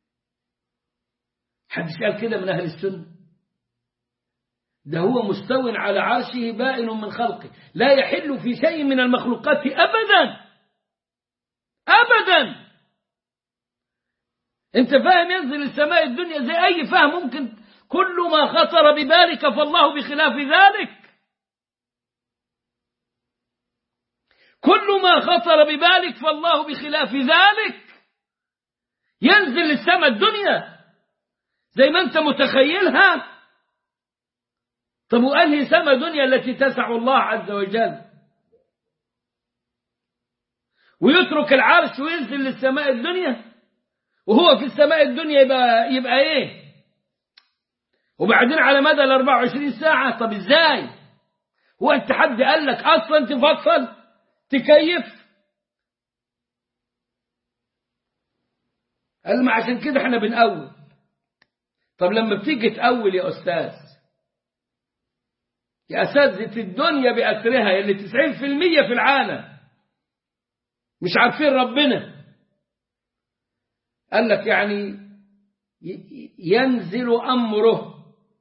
حدش قال كده من أهل السنة ده هو مستو على عرشه بائن من خلقه لا يحل في شيء من المخلوقات أبدا أبدا انت فاهم ينزل السماء الدنيا زي أي فهم ممكن كل ما خطر ببالك فالله بخلاف ذلك كل ما خطر ببالك فالله بخلاف ذلك ينزل للسماء الدنيا زي ما انت متخيلها طب وأنهي سماء دنيا التي تسع الله عز وجل ويترك العرش وينزل للسماء الدنيا وهو في السماء الدنيا يبقى, يبقى ايه وبعدين على مدى ال 24 ساعة طب ازاي هو انت حد قال لك اصلا تفصل تكيف قال ما عشان كده احنا بنقول طب لما بتيجي تقول يا استاذ يا اساتذه الدنيا باسرها اللي 90% في العالم مش عارفين ربنا قال لك يعني ينزل امره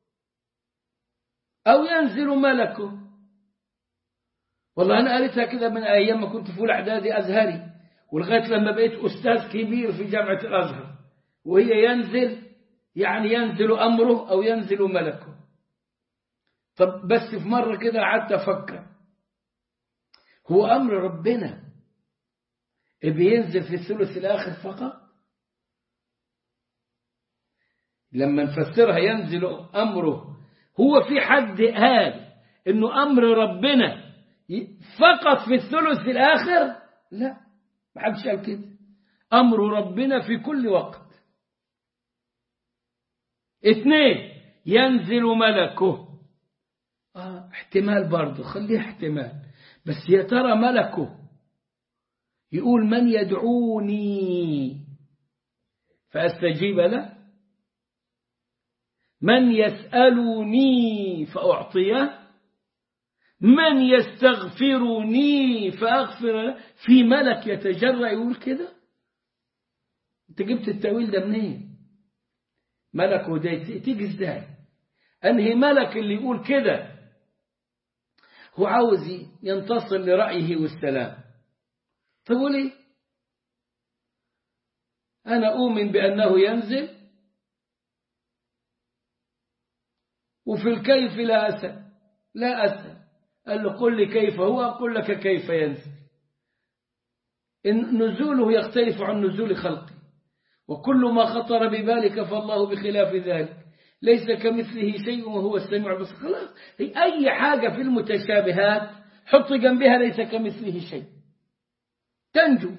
أو ينزل ملكه والله أنا قريتها كده من أيام ما كنت في أولى إعدادي أزهري ولغاية لما بقيت أستاذ كبير في جامعة الأزهر وهي ينزل يعني ينزل أمره أو ينزل ملكه طب بس في مرة كده قعدت أفكر هو أمر ربنا بينزل في الثلث الآخر فقط لما نفسرها ينزل أمره هو في حد قال إنه أمر ربنا فقط في الثلث الآخر لا ما حدش قال كده أمر ربنا في كل وقت اثنين ينزل ملكه آه احتمال برضه خليه احتمال بس يا ترى ملكه يقول من يدعوني فأستجيب له من يسألني فأعطيه من يستغفرني فأغفر له في ملك يتجرأ يقول كده انت جبت التأويل ده منين ملك وده تيجي ازاي انهي ملك اللي يقول كده هو عاوز ينتصر لرأيه والسلام طب وليه أنا أؤمن بأنه ينزل وفي الكيف لا أسأل لا أسأل قال له قل لي كيف هو أقول لك كيف ينزل إن نزوله يختلف عن نزول خلقه وكل ما خطر ببالك فالله بخلاف ذلك ليس كمثله شيء وهو السميع البصير خلاص أي حاجة في المتشابهات حط جنبها ليس كمثله شيء تنجو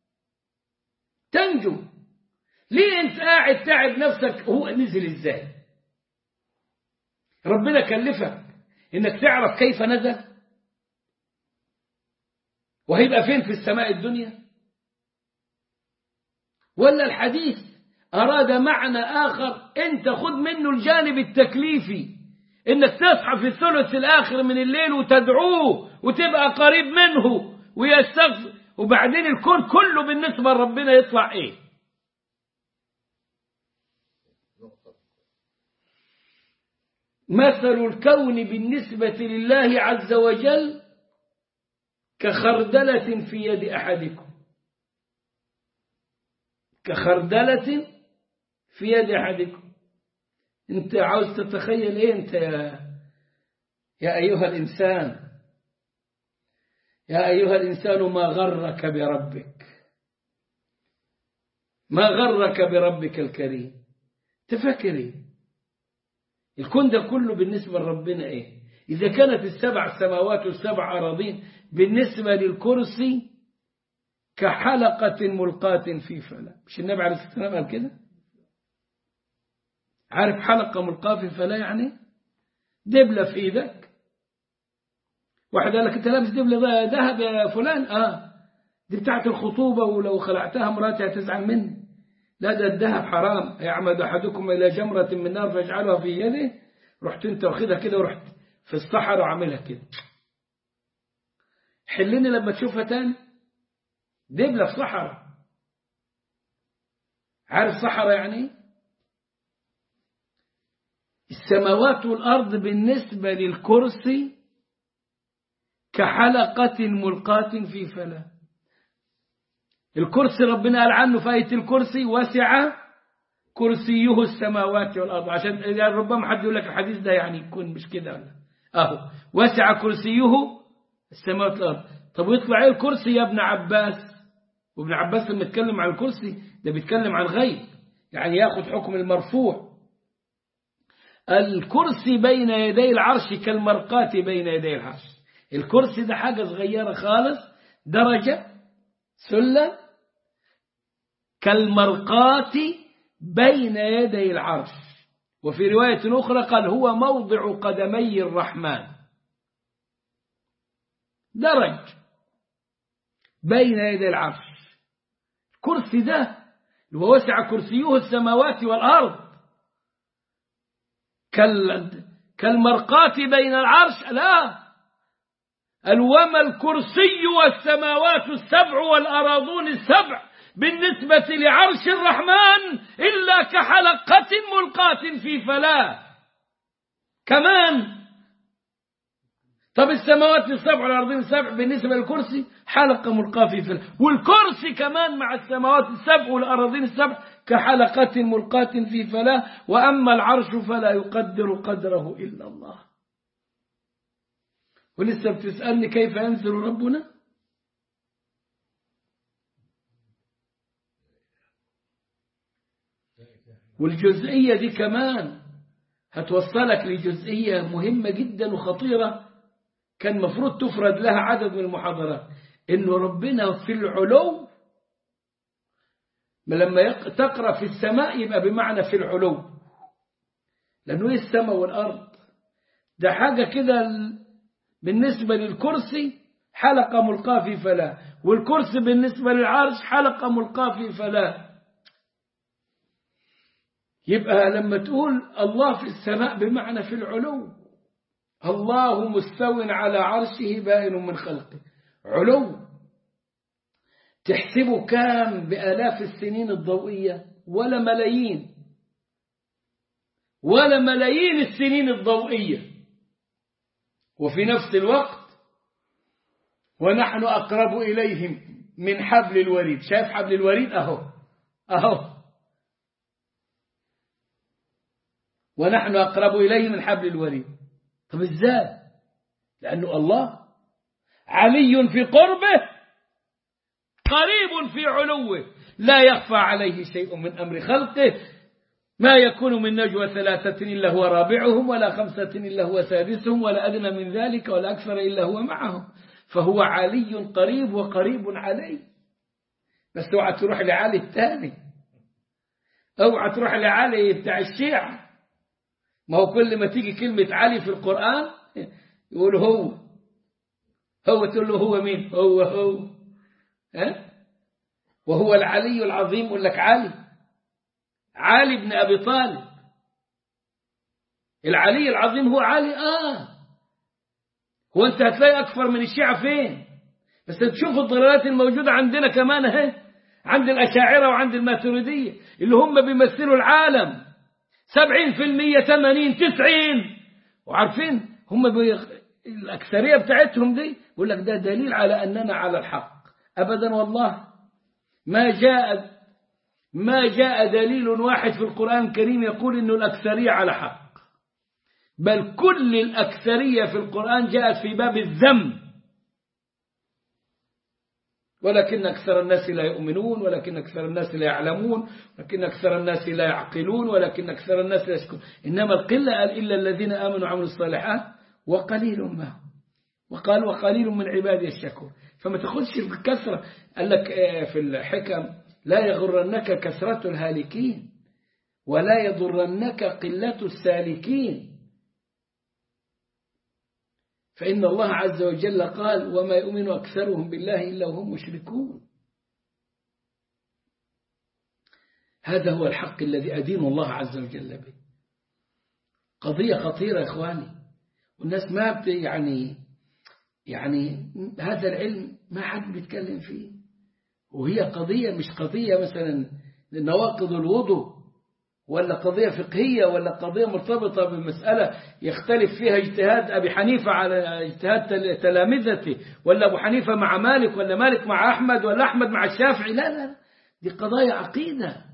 تنجو ليه انت قاعد تعب نفسك هو نزل ازاي ربنا كلفك انك تعرف كيف نزل وهيبقى فين في السماء الدنيا ولا الحديث أراد معنى آخر أنت خذ منه الجانب التكليفي إنك تصحى في الثلث الآخر من الليل وتدعوه وتبقى قريب منه ويستغفر وبعدين الكون كله بالنسبة لربنا يطلع إيه مثل الكون بالنسبة لله عز وجل كخردلة في يد أحدكم كخردلة في يد أحدكم أنت عاوز تتخيل إيه أنت يا, يا أيها الإنسان يا أيها الإنسان ما غرك بربك ما غرك بربك الكريم تفكري الكون ده كله بالنسبة لربنا إيه إذا كانت السبع سماوات والسبع أراضين بالنسبة للكرسي كحلقة ملقاة في فلا مش النبي عليه الصلاة والسلام قال كده عارف حلقة ملقاة في فلا يعني دبلة في إيدك واحد قال لك أنت لابس دبلة ذهب يا فلان آه دي بتاعت الخطوبة ولو خلعتها مراتي هتزعل مني لا ده الذهب حرام يعمد أحدكم إلى جمرة من نار فيجعلها في يده رحت أنت واخدها كده ورحت في الصحراء وعاملها كده حلني لما تشوفها تاني دبلة في صحراء عارف صحراء يعني السماوات والأرض بالنسبة للكرسي كحلقة ملقاة في فلا الكرسي ربنا قال عنه في آية الكرسي وسع كرسيه السماوات والأرض عشان يعني ربما حد يقول لك الحديث ده يعني يكون مش كده ولا أهو وسع كرسيه السماوات والأرض طب ويطلع ايه الكرسي يا ابن عباس وابن عباس لما يتكلم عن الكرسي ده بيتكلم عن غيب يعني ياخد حكم المرفوع الكرسي بين يدي العرش كالمرقاة بين يدي العرش الكرسي ده حاجة صغيرة خالص درجة سلة كالمرقاة بين يدي العرش وفي رواية أخرى قال هو موضع قدمي الرحمن درج بين يدي العرش الكرسي ده ووسع كرسيه السماوات والأرض كالمرقاة بين العرش لا الوما الكرسي والسماوات السبع والأراضون السبع بالنسبة لعرش الرحمن إلا كحلقة ملقاة في فلاة كمان طب السماوات السبع والأرضين السبع بالنسبة للكرسي حلقة ملقاة في فلاة والكرسي كمان مع السماوات السبع والأراضين السبع كحلقة ملقاة في فلاة وأما العرش فلا يقدر قدره إلا الله ولسه بتسألني كيف ينزل ربنا والجزئية دي كمان هتوصلك لجزئية مهمة جدا وخطيرة كان مفروض تفرد لها عدد من المحاضرات إنه ربنا في العلو لما تقرأ في السماء يبقى بمعنى في العلو لأنه إيه السماء والأرض ده حاجة كده بالنسبة للكرسي حلقة ملقاة في فلا والكرسي بالنسبة للعرش حلقة ملقاة في فلا يبقى لما تقول الله في السماء بمعنى في العلو الله مستو على عرشه بائن من خلقه علو تحسبه كام بآلاف السنين الضوئية ولا ملايين ولا ملايين السنين الضوئية وفي نفس الوقت ونحن أقرب إليهم من حبل الوريد شايف حبل الوريد أهو أهو ونحن أقرب إليه من حبل الوريد طب إزاي لأنه الله علي في قربه قريب في علوه لا يخفى عليه شيء من أمر خلقه ما يكون من نجوى ثلاثة إلا هو رابعهم ولا خمسة إلا هو سادسهم ولا أدنى من ذلك ولا أكثر إلا هو معهم فهو علي قريب وقريب علي بس اوعى تروح لعلي الثاني اوعى تروح لعلي بتاع الشيعة ما هو كل ما تيجي كلمة علي في القرآن يقول هو هو تقول له هو مين هو هو ها وهو العلي العظيم يقول لك علي علي بن أبي طالب العلي العظيم هو علي آه هو أنت هتلاقي أكثر من الشيعة فين بس تشوف الضلالات الموجودة عندنا كمان اهي عند الأشاعرة وعند الماتريدية اللي هم بيمثلوا العالم سبعين في المية ثمانين تسعين وعارفين هم بي... الأكثرية بتاعتهم دي يقول لك ده دليل على أننا على الحق أبدا والله ما جاء ما جاء دليل واحد في القرآن الكريم يقول أنه الأكثرية على حق بل كل الأكثرية في القرآن جاءت في باب الذم ولكن أكثر الناس لا يؤمنون ولكن أكثر الناس لا يعلمون ولكن أكثر الناس لا يعقلون ولكن أكثر الناس لا يشكرون إنما القلة قال إلا الذين آمنوا وعملوا الصالحات وقليل ما وقال وقليل من عبادي الشكور فما تاخذش في الكثرة قال لك في الحكم لا يغرنك كثرة الهالكين ولا يضرنك قلة السالكين فإن الله عز وجل قال وما يؤمن أكثرهم بالله إلا وهم مشركون هذا هو الحق الذي أدين الله عز وجل به قضية خطيرة يا إخواني والناس ما بت يعني يعني هذا العلم ما حد بيتكلم فيه وهي قضية مش قضية مثلا نواقض الوضوء ولا قضية فقهية ولا قضية مرتبطة بمسألة يختلف فيها اجتهاد أبي حنيفة على اجتهاد تلامذته ولا أبو حنيفة مع مالك ولا مالك مع أحمد ولا أحمد مع الشافعي لا لا دي قضايا عقيدة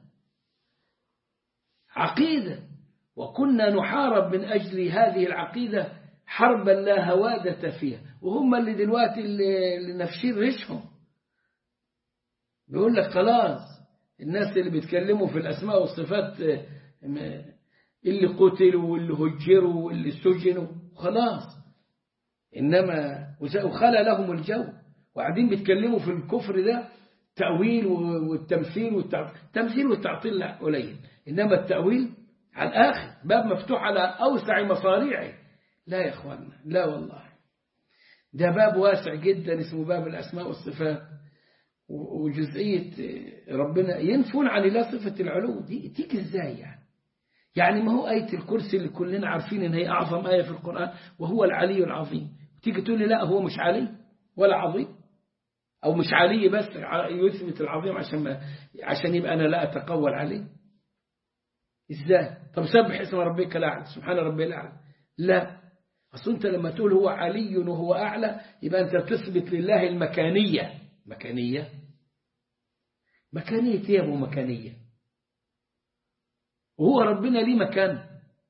عقيدة وكنا نحارب من أجل هذه العقيدة حربا لا هوادة فيها وهم اللي دلوقتي اللي نفشين ريشهم بيقول لك خلاص الناس اللي بيتكلموا في الأسماء والصفات اللي قتلوا واللي هجروا واللي سجنوا خلاص إنما وخلى لهم الجو وقاعدين بيتكلموا في الكفر ده تأويل والتمثيل والتعطيل التمثيل والتعطيل قليل إنما التأويل على الآخر باب مفتوح على أوسع مصاريعه لا يا إخواننا لا والله ده باب واسع جدا اسمه باب الأسماء والصفات وجزئية ربنا ينفون عن الله صفة العلو دي تيجي ازاي يعني يعني ما هو آية الكرسي اللي كلنا عارفين ان هي أعظم آية في القرآن وهو العلي العظيم تيجي تقول لي لا هو مش علي ولا عظيم أو مش علي بس يثبت العظيم عشان ما عشان يبقى أنا لا أتقول عليه إزاي طب سبح اسم ربك الأعلى سبحان ربي الأعلى لا أصل أنت لما تقول هو علي وهو أعلى يبقى أنت تثبت لله المكانية مكانية مكانية ايه ابو مكانية وهو ربنا ليه مكان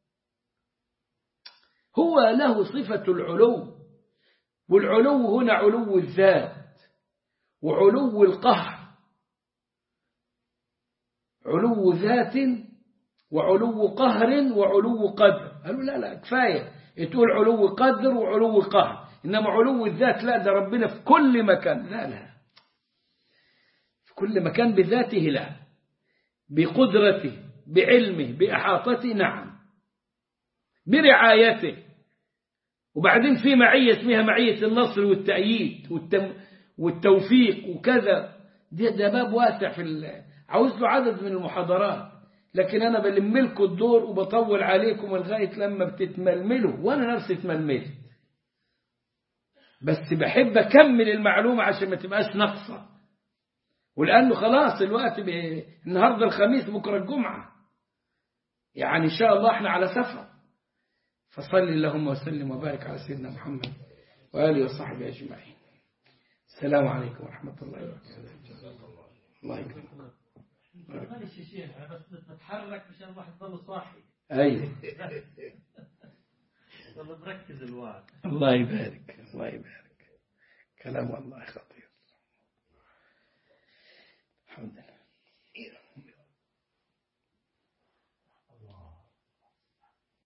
هو له صفة العلو والعلو هنا علو الذات وعلو القهر علو ذات وعلو قهر وعلو قدر قالوا لا لا كفاية تقول علو قدر وعلو قهر إنما علو الذات لا ده ربنا في كل مكان لا لا في كل مكان بذاته لا بقدرته بعلمه بإحاطته نعم برعايته وبعدين في معية اسمها معية النصر والتأييد والتم والتوفيق وكذا ده, ده باب واسع في عاوز له عدد من المحاضرات لكن أنا بلم لكم الدور وبطول عليكم لغاية لما بتتململوا وأنا نفسي اتململت بس بحب أكمل المعلومة عشان ما تبقاش ناقصة ولأنه خلاص الوقت النهاردة الخميس بكرة الجمعة يعني إن شاء الله احنا على سفر فصل اللهم وسلم وبارك على سيدنا محمد وآله وصحبه أجمعين السلام عليكم ورحمة الله وبركاته الله يكرمك معلش يا شيخ انا بس بتحرك مشان الواحد يضل صاحي أي يضل مركز الواحد الله يبارك الله يبارك كلام الله خطير الحمد لله